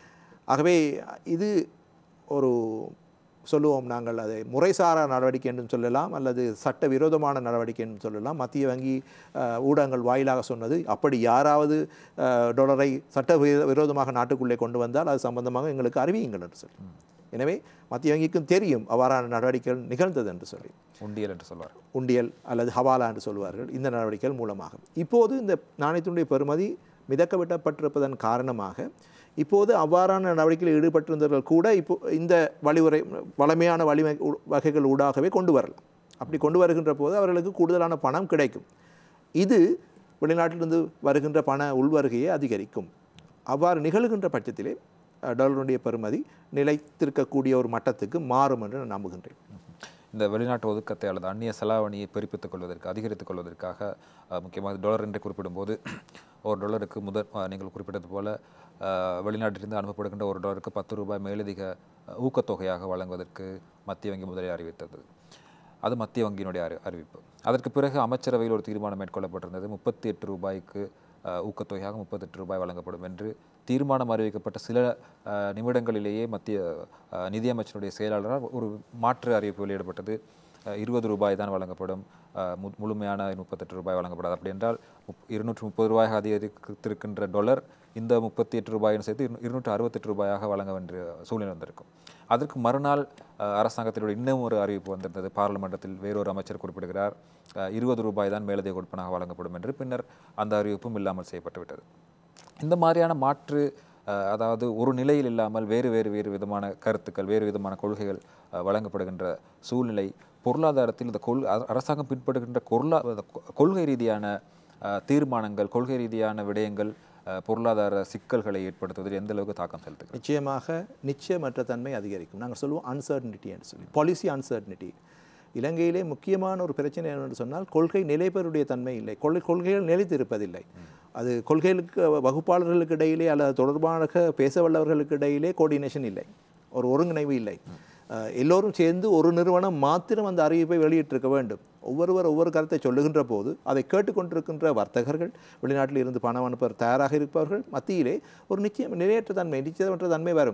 ஆகவே இது ஒரு சொல்லுவோம் நாங்கள் அதை முறைசாரா நடவடிக்கை என்றும் சொல்லலாம் அல்லது சட்ட விரோதமான நடவடிக்கை என்றும் சொல்லலாம் மத்திய வங்கி அஹ், ஊடகங்கள் வாயிலாக சொன்னது அப்படி யாராவது அஹ், டாலரை சட்ட விரோ- விரோதமாக நாட்டுக்குள்ளே கொண்டு வந்தால் அது சம்பந்தமாக எங்களுக்கு அறிவியுங்கள் என்று சொல்லி எனவே மத்திய வங்கிக்கும் தெரியும் அவ்வாறான நடவடிக்கைகள் நிகழ்ந்தது என்று சொல்லி உண்டியல் என்று சொல்வார் உண்டியல் அல்லது ஹவாலா என்று சொல்வார்கள் இந்த நடவடிக்கைகள் மூலமாக இப்போது இந்த நாணயத்தினுடைய பெறுமதி மிதக்க விடப்பட்டிருப்பதன் காரணமாக இப்போது அவ்வாறான நடவடிக்கையில் ஈடுபட்டிருந்தவர்கள் கூட இப்போ இந்த வழிமுறை வளமையான வழிமை உ- வகைகள் ஊடாகவே கொண்டு வரலாம் அப்படி கொண்டு வருகின்ற போது அவர்களுக்கு கூடுதலான பணம் கிடைக்கும் இது வெளிநாட்டிலிருந்து வருகின்ற பண உள்வருகையை அதிகரிக்கும் அவ்வாறு நிகழ்கின்ற பட்சத்திலே அஹ், டாலருடைய பெறுமதி நிலைத்திருக்கக்கூடிய ஒரு மட்டத்துக்கு மாறும் என்று நான் நம்புகின்றேன் இந்த வெளிநாட்டு ஒதுக்கத்தை அல்லது அந்நிய செலாவணியை பெருப்பித்துக் கொள்வதற்கு அதிகரித்துக் கொள்வதற்காக அஹ், முக்கியமாக டாலர் என்று குறிப்பிடும்போது ஒரு டாலருக்கு முதல் அஹ், நீங்கள் குறிப்பிட்டது போல அஹ், வெளிநாட்டிலிருந்து அனுப்பப்படுகின்ற ஒரு டாலருக்கு பத்து ரூபாய் மேலதிக அஹ், ஊக்கத்தொகையாக வழங்குவதற்கு மத்திய வங்கி முதலில் அறிவித்தது அது மத்திய வங்கியினுடைய அறி அறிவிப்பு அதற்கு பிறகு அமைச்சரவையில் ஒரு தீர்மானம் மேற்கொள்ளப்பட்டிருந்தது முப்பத்தி எட்டு ரூபாய்க்கு அஹ், ஊக்கத்தொகையாக முப்பத்தெட்டு ரூபாய் வழங்கப்படும் என்று தீர்மானம் அறிவிக்கப்பட்ட சில அஹ், நிமிடங்களிலேயே மத்திய அஹ், நிதியமைச்சருடைய செயலாளரால் ஒரு மாற்று அறிவிப்பு வெளியிடப்பட்டது அஹ், இருபது ரூபாய் தான் வழங்கப்படும் அஹ், மு- முழுமையான முப்பத்தெட்டு ரூபாய் வழங்கப்படாது அப்படி என்றால் முப் இருநூற்று முப்பது ரூபாயாக அதிகரித்திருக்கின்ற டாலர் இந்த முப்பத்தி எட்டு ரூபாயும் சேர்த்து இரு- இருநூற்று அறுபத்தெட்டு ரூபாயாக வழங்க வேண்டிய சூழ்நிலை வந்திருக்கும் அதற்கு மறுநாள் அஹ், அரசாங்கத்தினுடைய இன்னும் ஒரு அறிவிப்பு வந்திருந்தது பாராளுமன்றத்தில் வேறொரு அமைச்சர் குறிப்பிடுகிறார் அஹ், இருபது ரூபாய் தான் மேலதிக கொடுப்பனாக வழங்கப்படும் என்று பின்னர் அந்த அறிவிப்பும் இல்லாமல் செய்யப்பட்டு விட்டது இந்த மாதிரியான மாற்று அஹ், அதாவது ஒரு நிலையில் இல்லாமல் வேறு வேறு வேறு விதமான கருத்துக்கள் வேறு விதமான கொள்கைகள் அஹ், வழங்கப்படுகின்ற சூழ்நிலை பொருளாதாரத்தில் இந்த கொள் அர- அரசாங்கம் பின்பற்றுகின்ற கொள்ளா அந்த கொ- கொள்கை ரீதியான அஹ், தீர்மானங்கள் கொள்கை ரீதியான விடயங்கள் அஹ், பொருளாதார சிக்கல்களை ஏற்படுத்துவதில் எந்த அளவுக்கு தாக்கம் செலுத்துகிறது நிச்சயமாக நிச்சயமற்ற தன்மை அதிகரிக்கும் நாங்கள் சொல்லுவோம் அன்சர்டனிட்டி என்று சொல்லி பாலிசி அன்சர்டனிட்டி இலங்கையிலே முக்கியமான ஒரு பிரச்சனை என்னென்னு சொன்னால் கொள்கை நிலைபெறுடைய தன்மை இல்லை கொள் கொள்கைகள் நிலைத்திருப்பதில்லை அது கொள்கைகளுக்கு வகுப்பாளர்களுக்கு இடையிலே அல்லது தொடர்பாக பேச வல்லவர்களுக்கு இடையிலே கோஆர்டினேஷன் இல்லை ஒரு ஒருங்கிணைவு இல்லை அஹ், எல்லோரும் சேர்ந்து ஒரு நிறுவனம் மாத்திரம் அந்த அறிவிப்பை வெளியிட்டிருக்க வேண்டும் ஒவ்வொருவர் ஒவ்வொரு கருத்தை சொல்லுகின்ற போது அதை கேட்டுக்கொண்டிருக்கின்ற வர்த்தகர்கள் வெளிநாட்டில் இருந்து பணம் அனுப்ப தயாராக இருப்பவர்கள் மத்தியிலே ஒரு நிச்சயம் நிலையற்ற தன்மை நிச்சயமற்ற தன்மை வரும்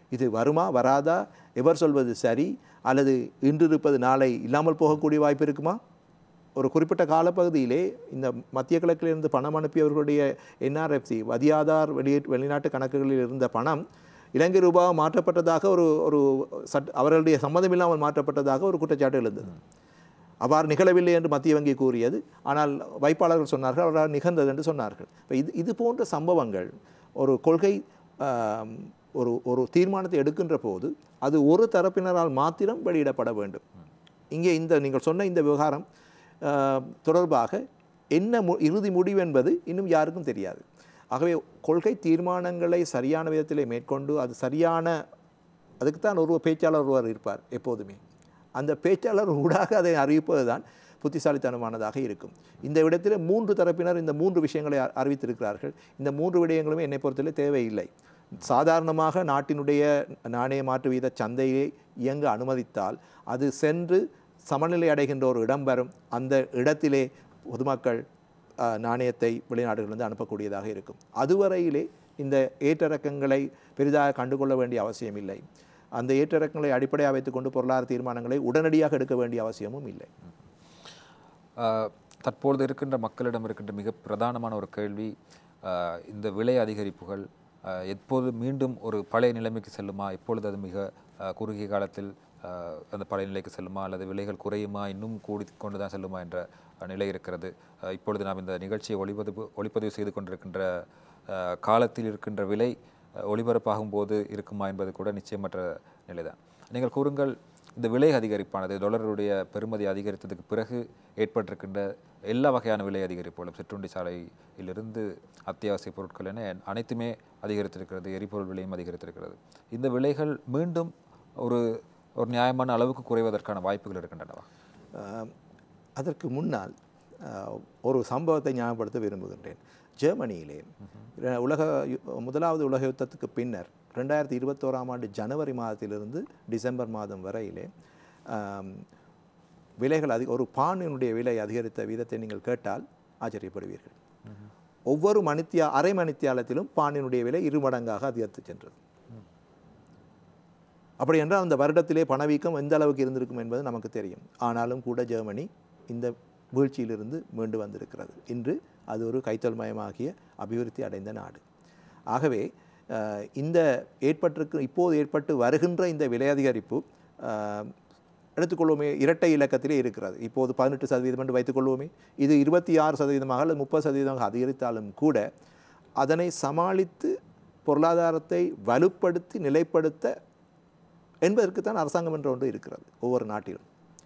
இது வருமா வராதா எவர் சொல்வது சரி அல்லது இன்று இருப்பது நாளை இல்லாமல் போகக்கூடிய வாய்ப்பு இருக்குமா ஒரு குறிப்பிட்ட காலப்பகுதியிலே இந்த மத்திய கிழக்கிலிருந்து பணம் அனுப்பியவர்களுடைய என்ஆர்எஃப்சி வதியாதார் வெளியே வெளிநாட்டு கணக்குகளில் இருந்த பணம் இலங்கை ரூபாய் மாற்றப்பட்டதாக ஒரு ஒரு சட் அவர்களுடைய சம்மதம் இல்லாமல் மாற்றப்பட்டதாக ஒரு குற்றச்சாட்டு எழுந்தது அவ்வாறு நிகழவில்லை என்று மத்திய வங்கி கூறியது ஆனால் வைப்பாளர்கள் சொன்னார்கள் அவரால் நிகழ்ந்தது என்று சொன்னார்கள் இப்போ இது இது போன்ற சம்பவங்கள் ஒரு கொள்கை ஆம், ஒரு ஒரு தீர்மானத்தை எடுக்கின்ற போது அது ஒரு தரப்பினரால் மாத்திரம் வெளியிடப்பட வேண்டும் இங்கே இந்த நீங்கள் சொன்ன இந்த விவகாரம் ஆ, தொடர்பாக என்ன மு இறுதி முடிவு என்பது இன்னும் யாருக்கும் தெரியாது ஆகவே கொள்கை தீர்மானங்களை சரியான விதத்திலே மேற்கொண்டு அது சரியான அதுக்குத்தான் ஒரு பேச்சாளர் ஒருவர் இருப்பார் எப்போதுமே அந்த பேச்சாளர் ஊடாக அதை அறிவிப்பது தான் புத்திசாலித்தனமானதாக இருக்கும் இந்த இடத்தில் மூன்று தரப்பினர் இந்த மூன்று விஷயங்களை அ- அறிவித்திருக்கிறார்கள் இந்த மூன்று விடயங்களுமே என்னை பொறுத்தவரை தேவையில்லை சாதாரணமாக நாட்டினுடைய நாணய மாற்று வீத சந்தையை இயங்க அனுமதித்தால் அது சென்று சமநிலை அடைகின்ற ஒரு இடம் வரும் அந்த இடத்திலே பொதுமக்கள் அஹ், நாணயத்தை வெளிநாடுகளிலிருந்து அனுப்பக்கூடியதாக இருக்கும் அதுவரையிலே இந்த ஏற்றிறக்கங்களை பெரிதாக கண்டுகொள்ள வேண்டிய அவசியம் இல்லை அந்த ஏற்றிறக்கங்களை அடிப்படையாக வைத்துக்கொண்டு பொருளாதார தீர்மானங்களை உடனடியாக எடுக்க வேண்டிய அவசியமும் இல்லை ஆஹ், தற்பொழுது இருக்கின்ற மக்களிடம் இருக்கின்ற மிக பிரதானமான ஒரு கேள்வி ஆஹ், இந்த விலை அதிகரிப்புகள் ஆஹ், எப்போது மீண்டும் ஒரு பழைய நிலைமைக்கு செல்லுமா எப்பொழுது அது மிக ஆஹ், குறுகிய காலத்தில் ஆஹ், அந்த பழைய நிலைக்கு செல்லுமா அல்லது விலைகள் குறையுமா இன்னும் கூடி கொண்டு தான் செல்லுமா என்ற ஆஹ், நிலை இருக்கிறது ஆஹ், இப்பொழுது நாம் இந்த நிகழ்ச்சியை ஒளிப்பதிவு ஒளிப்பதிவு செய்து கொண்டிருக்கின்ற ஆஹ், காலத்தில் இருக்கின்ற விலை ஆஹ், ஒளிபரப்பாகும் போது இருக்குமா என்பது கூட நிச்சயமற்ற நிலைதான் நீங்கள் கூறுங்கள் இந்த விலை அதிகரிப்பானது டாலருடைய பெறுமதி அதிகரித்ததுக்கு பிறகு ஏற்பட்டிருக்கின்ற எல்லா வகையான விலை அதிகரிப்புகளும் சிற்றுண்டி சாலையிலிருந்து அத்தியாவசிய பொருட்கள் என அனைத்துமே அதிகரித்திருக்கிறது எரிபொருள் விலையும் அதிகரித்திருக்கிறது இந்த விலைகள் மீண்டும் ஒரு ஒரு நியாயமான அளவுக்கு குறைவதற்கான வாய்ப்புகள் இருக்கின்றனவா ஆஹ், அதற்கு முன்னால் ஆஹ், ஒரு சம்பவத்தை ஞாபகப்படுத்த விரும்புகின்றேன் ஜெர்மனியிலே ர- உலக யு- முதலாவது உலக யுத்தத்துக்கு பின்னர் ரெண்டாயிரத்தி இருபத்தோராம் ஆண்டு ஜனவரி மாதத்திலிருந்து டிசம்பர் மாதம் வரையிலே ஆம், விலைகள் அதிக ஒரு பானினுடைய விலை அதிகரித்த வீதத்தை நீங்கள் கேட்டால் ஆச்சரியப்படுவீர்கள் ஒவ்வொரு மணித்தியா அரை மணித்தியாலத்திலும் பானினுடைய விலை இரு மடங்காக அதிகரித்து சென்றது அப்படி என்றால் அந்த வருடத்திலே பணவீக்கம் எந்த அளவுக்கு இருந்திருக்கும் என்பது நமக்கு தெரியும் ஆனாலும் கூட ஜெர்மனி இந்த வீழ்ச்சியிலிருந்து மீண்டு வந்திருக்கிறது இன்று அது ஒரு கைத்தொழில்மயமாகிய அபிவிருத்தி அடைந்த நாடு ஆகவே அஹ், இந்த ஏற்பட்டிருக்கு இப்போது ஏற்பட்டு வருகின்ற இந்த விலை அதிகரிப்பு அஹ், எடுத்துக்கொள்வோமே இரட்டை இலக்கத்திலே இருக்கிறது இப்போது பதினெட்டு சதவீதம் என்று வைத்துக்கொள்வோமே இது இருபத்தி ஆறு சதவீதமாக அல்லது முப்பது சதவீதமாக அதிகரித்தாலும் கூட அதனை சமாளித்து பொருளாதாரத்தை வலுப்படுத்தி நிலைப்படுத்த என்பதற்கு தான் அரசாங்கம் என்ற ஒன்று இருக்கிறது ஒவ்வொரு நாட்டிலும்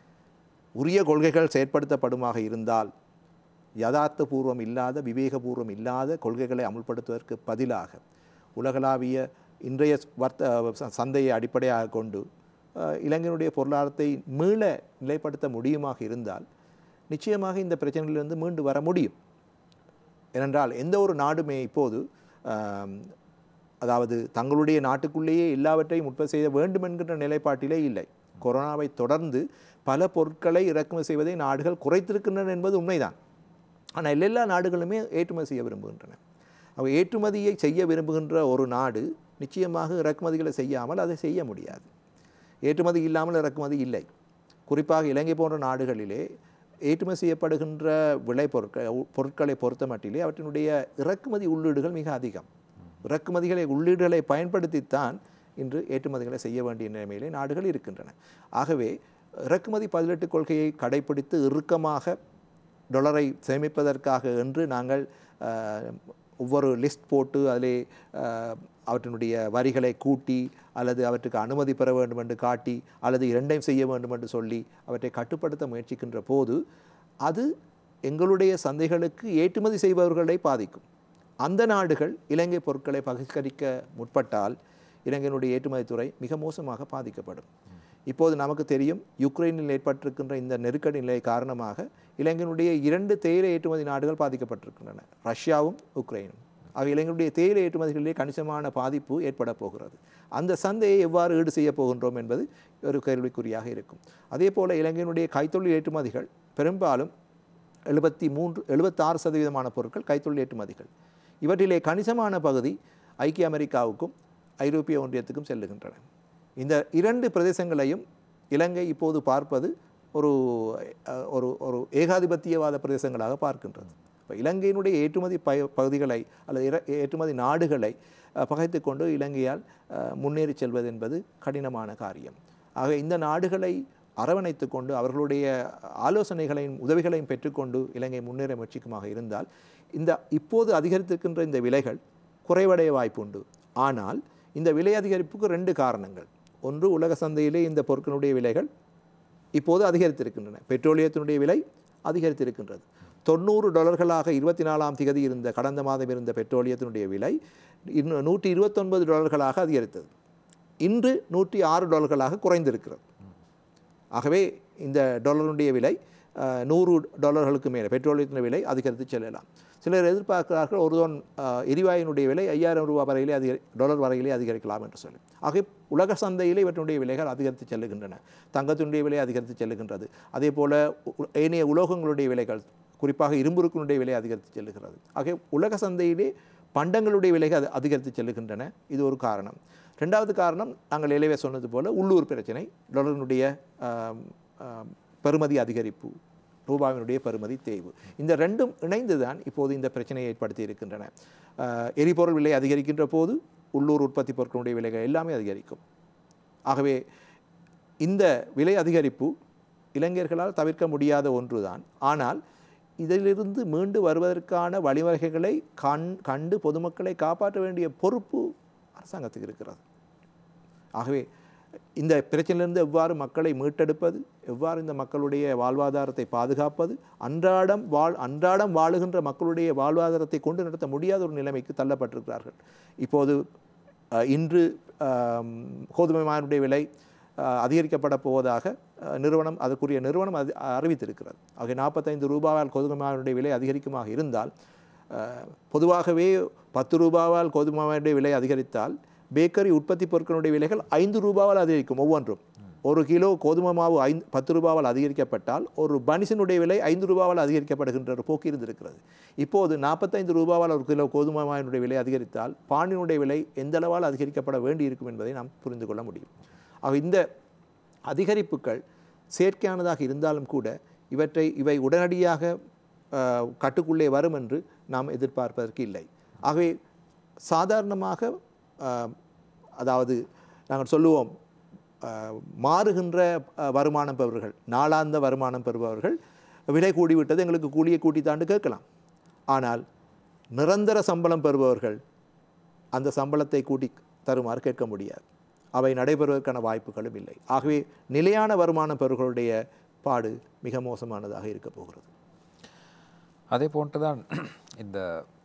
உரிய கொள்கைகள் செயற்படுத்தப்படுமாக இருந்தால் யதார்த்தபூர்வம் இல்லாத விவேகபூர்வம் இல்லாத கொள்கைகளை அமுல்படுத்துவதற்கு பதிலாக உலகளாவிய இன்றைய வர்த்த ச- சந்தையை அடிப்படையாக கொண்டு அஹ், இலங்கையினுடைய பொருளாதாரத்தை மீள நிலைப்படுத்த முடியுமாக இருந்தால் நிச்சயமாக இந்த பிரச்சனையிலிருந்து மீண்டு வர முடியும் ஏனென்றால் எந்த ஒரு நாடுமே இப்போது ஆம், அதாவது தங்களுடைய நாட்டுக்குள்ளேயே எல்லாவற்றையும் உற்பத்தி செய்ய வேண்டும் என்கின்ற நிலைப்பாட்டிலே இல்லை கொரோனாவை தொடர்ந்து பல பொருட்களை இறக்குமதி செய்வதை நாடுகள் குறைத்திருக்கின்றன என்பது உண்மைதான் ஆனால் எல்லா நாடுகளுமே ஏற்றுமதி செய்ய விரும்புகின்றன அவ ஏற்றுமதியை செய்ய விரும்புகின்ற ஒரு நாடு நிச்சயமாக இறக்குமதிகளை செய்யாமல் அதை செய்ய முடியாது ஏற்றுமதி இல்லாமல் இறக்குமதி இல்லை குறிப்பாக இலங்கை போன்ற நாடுகளிலே ஏற்றுமதி செய்யப்படுகின்ற விளை பொருட்கள் பொருட்களை பொறுத்த மட்டிலே அவற்றினுடைய இறக்குமதி உள்ளீடுகள் மிக அதிகம் இறக்குமதிகளை உள்ளீடுகளை பயன்படுத்தித்தான் இன்று ஏற்றுமதிகளை செய்ய வேண்டிய நிலைமையிலே நாடுகள் இருக்கின்றன ஆகவே இறக்குமதி பதிலெட்டு கொள்கையை கடைபிடித்து இறுக்கமாக டொலரை சேமிப்பதற்காக என்று நாங்கள் அஹ், ஒவ்வொரு லிஸ்ட் போட்டு அதிலே அஹ், அவற்றினுடைய வரிகளை கூட்டி அல்லது அவற்றுக்கு அனுமதி பெற வேண்டும் என்று காட்டி அல்லது இரண்டையும் செய்ய வேண்டும் என்று சொல்லி அவற்றை கட்டுப்படுத்த முயற்சிக்கின்ற போது அது எங்களுடைய சந்தைகளுக்கு ஏற்றுமதி செய்பவர்களை பாதிக்கும் அந்த நாடுகள் இலங்கை பொருட்களை பகிஷ்கரிக்க முற்பட்டால் இலங்கையினுடைய ஏற்றுமதித்துறை மிக மோசமாக பாதிக்கப்படும் இப்போது நமக்கு தெரியும் யுக்ரைனில் ஏற்பட்டிருக்கின்ற இந்த நெருக்கடி நிலை காரணமாக இலங்கையினுடைய இரண்டு தேயிலை ஏற்றுமதி நாடுகள் பாதிக்கப்பட்டிருக்கின்றன ரஷ்யாவும் உக்ரைனும் ஆக இலங்கையுடைய தேயிலை ஏற்றுமதிகளிலே கணிசமான பாதிப்பு ஏற்பட போகிறது அந்த சந்தையை எவ்வாறு ஈடு செய்ய போகின்றோம் என்பது ஒரு கேள்விக்குறியாக இருக்கும் அதே போல இலங்கையினுடைய கைத்தொழில் ஏற்றுமதிகள் பெரும்பாலும் எழுபத்தி மூன்று எழுபத்தாறு சதவீதமான பொருட்கள் கைத்தொழில் ஏற்றுமதிகள் இவற்றிலே கணிசமான பகுதி ஐக்கிய அமெரிக்காவுக்கும் ஐரோப்பிய ஒன்றியத்துக்கும் செல்லுகின்றன இந்த இரண்டு பிரதேசங்களையும் இலங்கை இப்போது பார்ப்பது ஒரு அஹ், ஒரு ஒரு ஏகாதிபத்தியவாத பிரதேசங்களாக பார்க்கின்றது இப்போ இலங்கையினுடைய ஏற்றுமதி ப பகுதிகளை அல்லது இற- ஏற்றுமதி நாடுகளை அஹ், பகைத்துக் கொண்டு இலங்கையால் அஹ், முன்னேறி செல்வது என்பது கடினமான காரியம் ஆக இந்த நாடுகளை அரவணைத்து கொண்டு அவர்களுடைய ஆலோசனைகளையும் உதவிகளையும் பெற்றுக்கொண்டு இலங்கை முன்னேற முயற்சிக்குமாக இருந்தால் இந்த இப்போது அதிகரித்திருக்கின்ற இந்த விலைகள் குறைவடைய வாய்ப்புண்டு ஆனால் இந்த விலை அதிகரிப்புக்கு ரெண்டு காரணங்கள் ஒன்று உலக சந்தையிலே இந்த பொருட்களுடைய விலைகள் இப்போது அதிகரித்திருக்கின்றன பெட்ரோலியத்தினுடைய விலை அதிகரித்திருக்கின்றது தொண்ணூறு டாலர்களாக இருபத்தி நாலாம் திகதி இருந்த கடந்த மாதம் இருந்த பெட்ரோலியத்தினுடைய விலை இன்னும் நூற்றி இருபத்தொன்பது டாலர்களாக அதிகரித்தது இன்று நூற்றி ஆறு டாலர்களாக குறைந்திருக்கிறது ஆகவே இந்த டாலருடைய விலை அஹ், நூறு டாலர்களுக்கு மேலே பெட்ரோலியத்தின் விலை அதிகரித்து செல்லலாம் சிலர் எதிர்பார்க்கிறார்கள் ஒரு தொன் அஹ், எரிவாயுனுடைய விலை ஐயாயிரம் ரூபாய் வரையிலே அதிகரி டாலர் வரையிலே அதிகரிக்கலாம் என்று சொல்லி ஆகவே உலக சந்தையிலே இவற்றுடைய விலைகள் அதிகரித்து செல்லுகின்றன தங்கத்தினுடைய விலை அதிகரித்து செல்லுகின்றது அதே போல உ- ஏனைய உலோகங்களுடைய விலைகள் குறிப்பாக இரும்புருக்கினுடைய விலை அதிகரித்து செல்லுகிறது ஆகவே உலக சந்தையிலே பண்டங்களுடைய விலைகள் அது அதிகரித்து செல்லுகின்றன இது ஒரு காரணம் ரெண்டாவது காரணம் நாங்கள் ஏற்கனவே சொன்னது போல உள்ளூர் பிரச்சனை டாலரினுடைய ஆம், ஆம், பெறுமதி அதிகரிப்பு ரூபாவினுடைய பெறுமதி தேய்வு இந்த ரெண்டும் இணைந்து தான் இப்போது இந்த பிரச்சனையை ஏற்படுத்தி இருக்கின்றன ஆஹ், எரிபொருள் விலை அதிகரிக்கின்ற போது உள்ளூர் உற்பத்தி பொருட்களுடைய விலைகள் எல்லாமே அதிகரிக்கும் ஆகவே இந்த விலை அதிகரிப்பு இளைஞர்களால் தவிர்க்க முடியாத ஒன்றுதான் ஆனால் இதிலிருந்து மீண்டு வருவதற்கான வழிவகைகளை கண் கண்டு பொதுமக்களை காப்பாற்ற வேண்டிய பொறுப்பு அரசாங்கத்துக்கு இருக்கிறது ஆகவே இந்த பிரச்சனையிலிருந்து எவ்வாறு மக்களை மீட்டெடுப்பது எவ்வாறு இந்த மக்களுடைய வாழ்வாதாரத்தை பாதுகாப்பது அன்றாடம் வாழ் அன்றாடம் வாழுகின்ற மக்களுடைய வாழ்வாதாரத்தை கொண்டு நடத்த முடியாத ஒரு நிலைமைக்கு தள்ளப்பட்டிருக்கிறார்கள் இப்போது அஹ், இன்று ஆம், கோதுமை மாவினுடைய விலை அஹ், அதிகரிக்கப்பட போவதாக அஹ், நிறுவனம் அதற்குரிய நிறுவனம் அது அறிவித்திருக்கிறது ஆக நாற்பத்தைந்து ரூபாயால் கோதுமை மாவினுடைய விலை அதிகரிக்குமாக இருந்தால் அஹ், பொதுவாகவே பத்து ரூபாவால் கோதுமை மாவினுடைய விலை அதிகரித்தால் பேக்கரி உற்பத்தி பொருட்களுடைய விலைகள் ஐந்து ரூபாவால் அதிகரிக்கும் ஒவ்வொன்றும் ஒரு கிலோ கோதுமை மாவு ஐந்து பத்து ரூபாவால் அதிகரிக்கப்பட்டால் ஒரு பனிசனுடைய விலை ஐந்து ரூபாவால் அதிகரிக்கப்படுகின்ற ஒரு போக்கு இருந்திருக்கிறது இப்போது நாற்பத்தைந்து ரூபாவால் ஒரு கிலோ கோதுமை மாவினுடைய விலை அதிகரித்தால் பானினுடைய விலை எந்த அளவால் அதிகரிக்கப்பட வேண்டியிருக்கும் என்பதை நாம் புரிந்து கொள்ள முடியும் ஆக இந்த அதிகரிப்புகள் செயற்கையானதாக இருந்தாலும் கூட இவற்றை இவை உடனடியாக அஹ், கட்டுக்குள்ளே வரும் என்று நாம் எதிர்பார்ப்பதற்கு இல்லை ஆகவே சாதாரணமாக அஹ், அதாவது நாங்கள் சொல்லுவோம் அஹ், மாறுகின்ற அஹ், வருமானம் பெறுபவர்கள் நாளாந்த வருமானம் பெறுபவர்கள் விலை கூடிவிட்டது எங்களுக்கு கூலியை கூட்டித்தாண்டு கேட்கலாம் ஆனால் நிரந்தர சம்பளம் பெறுபவர்கள் அந்த சம்பளத்தை கூட்டி தருமாறு கேட்க முடியாது அவை நடைபெறுவதற்கான வாய்ப்புகளும் இல்லை ஆகவே நிலையான வருமானம் பெறுகளுடைய பாடு மிக மோசமானதாக இருக்கப் போகிறது அதே போன்றுதான் இந்த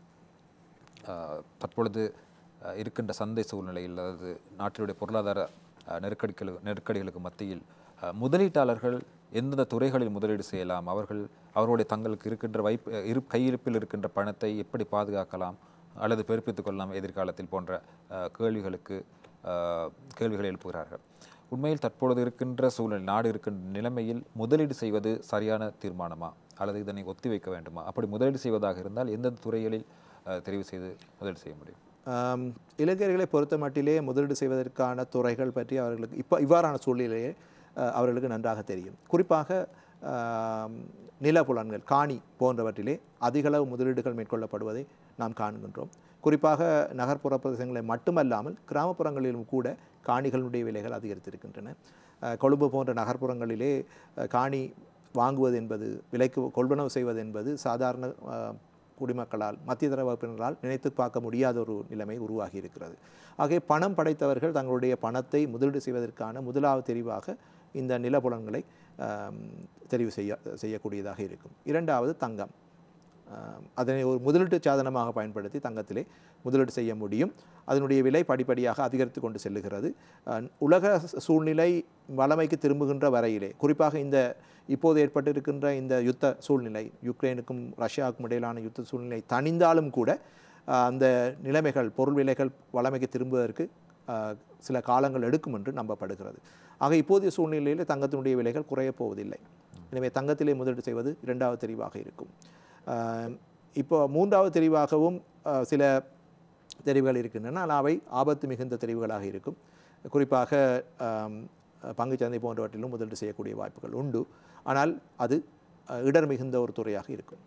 அஹ், தற்பொழுது அஹ், இருக்கின்ற சந்தை சூழ்நிலையில் அதாவது நாட்டினுடைய பொருளாதார அஹ், நெருக்கடிகள் நெருக்கடிகளுக்கு மத்தியில் அஹ், முதலீட்டாளர்கள் எந்தெந்த துறைகளில் முதலீடு செய்யலாம் அவர்கள் அவருடைய தங்களுக்கு இருக்கின்ற வைப்பு இரு கையிருப்பில் இருக்கின்ற பணத்தை எப்படி பாதுகாக்கலாம் அல்லது பெருப்பித்துக் கொள்ளலாம் எதிர்காலத்தில் போன்ற அஹ், கேள்விகளுக்கு அஹ், கேள்விகளை எழுப்புகிறார்கள் உண்மையில் தற்பொழுது இருக்கின்ற சூழ்நிலை நாடு இருக்கின்ற நிலைமையில் முதலீடு செய்வது சரியான தீர்மானமா அல்லது இதனை ஒத்திவைக்க வேண்டுமா அப்படி முதலீடு செய்வதாக இருந்தால் எந்தெந்த துறைகளில் அஹ், தெரிவு செய்து முதலீடு செய்ய முடியும் ஆம், இளைஞர்களை பொறுத்த மட்டிலே முதலீடு செய்வதற்கான துறைகள் பற்றி அவர்களுக்கு இப்போ இவ்வாறான சூழ்நிலையே அஹ், அவர்களுக்கு நன்றாக தெரியும் குறிப்பாக ஆம், நிலப்புலன்கள் காணி போன்றவற்றிலே அதிகளவு முதலீடுகள் மேற்கொள்ளப்படுவதை நாம் காண்கின்றோம் குறிப்பாக நகர்ப்புற பிரதேசங்களை மட்டுமல்லாமல் கிராமப்புறங்களிலும் கூட காணிகளுடைய விலைகள் அதிகரித்திருக்கின்றன அஹ், கொழும்பு போன்ற நகர்ப்புறங்களிலே அஹ், காணி வாங்குவது என்பது விலைக்கு கொள்வனவு செய்வது என்பது சாதாரண அஹ், குடிமக்களால் மத்தியதர வகுப்பினரால் நினைத்து பார்க்க முடியாத ஒரு நிலைமை உருவாகி இருக்கிறது ஆகவே பணம் படைத்தவர்கள் தங்களுடைய பணத்தை முதலீடு செய்வதற்கான முதலாவது தெரிவாக இந்த நிலப்புலன்களை ஆம், தெரிவு செய்ய செய்யக்கூடியதாக இருக்கும் இரண்டாவது தங்கம் ஆம், அதனை ஒரு முதலீட்டு சாதனமாக பயன்படுத்தி தங்கத்திலே முதலீடு செய்ய முடியும் அதனுடைய விலை படிப்படியாக அதிகரித்து கொண்டு செல்லுகிறது அஹ், உலக சூழ்நிலை வளமைக்கு திரும்புகின்ற வரையிலே குறிப்பாக இந்த இப்போது ஏற்பட்டிருக்கின்ற இந்த யுத்த சூழ்நிலை யுக்ரைனுக்கும் ரஷ்யாவுக்கும் இடையிலான யுத்த சூழ்நிலை தணிந்தாலும் கூட அஹ், அந்த நிலைமைகள் பொருள் விலைகள் வளமைக்கு திரும்புவதற்கு அஹ், சில காலங்கள் எடுக்கும் என்று நம்பப்படுகிறது ஆக இப்போதைய சூழ்நிலையில் தங்கத்தினுடைய விலைகள் குறையப் போவதில்லை எனவே தங்கத்திலே முதலீடு செய்வது இரண்டாவது தெரிவாக இருக்கும் ஆஹ் இப்போ மூன்றாவது தெரிவாகவும் ஆஹ் சில தெரிவுகள் இருக்கின்றன ஆனால் அவை ஆபத்து மிகுந்த தெரிவுகளாக இருக்கும் குறிப்பாக ஆம், பங்குச்சந்தை போன்றவற்றிலும் முதலீடு செய்யக்கூடிய வாய்ப்புகள் உண்டு ஆனால் அது அஹ், இடர் மிகுந்த ஒரு துறையாக இருக்கும்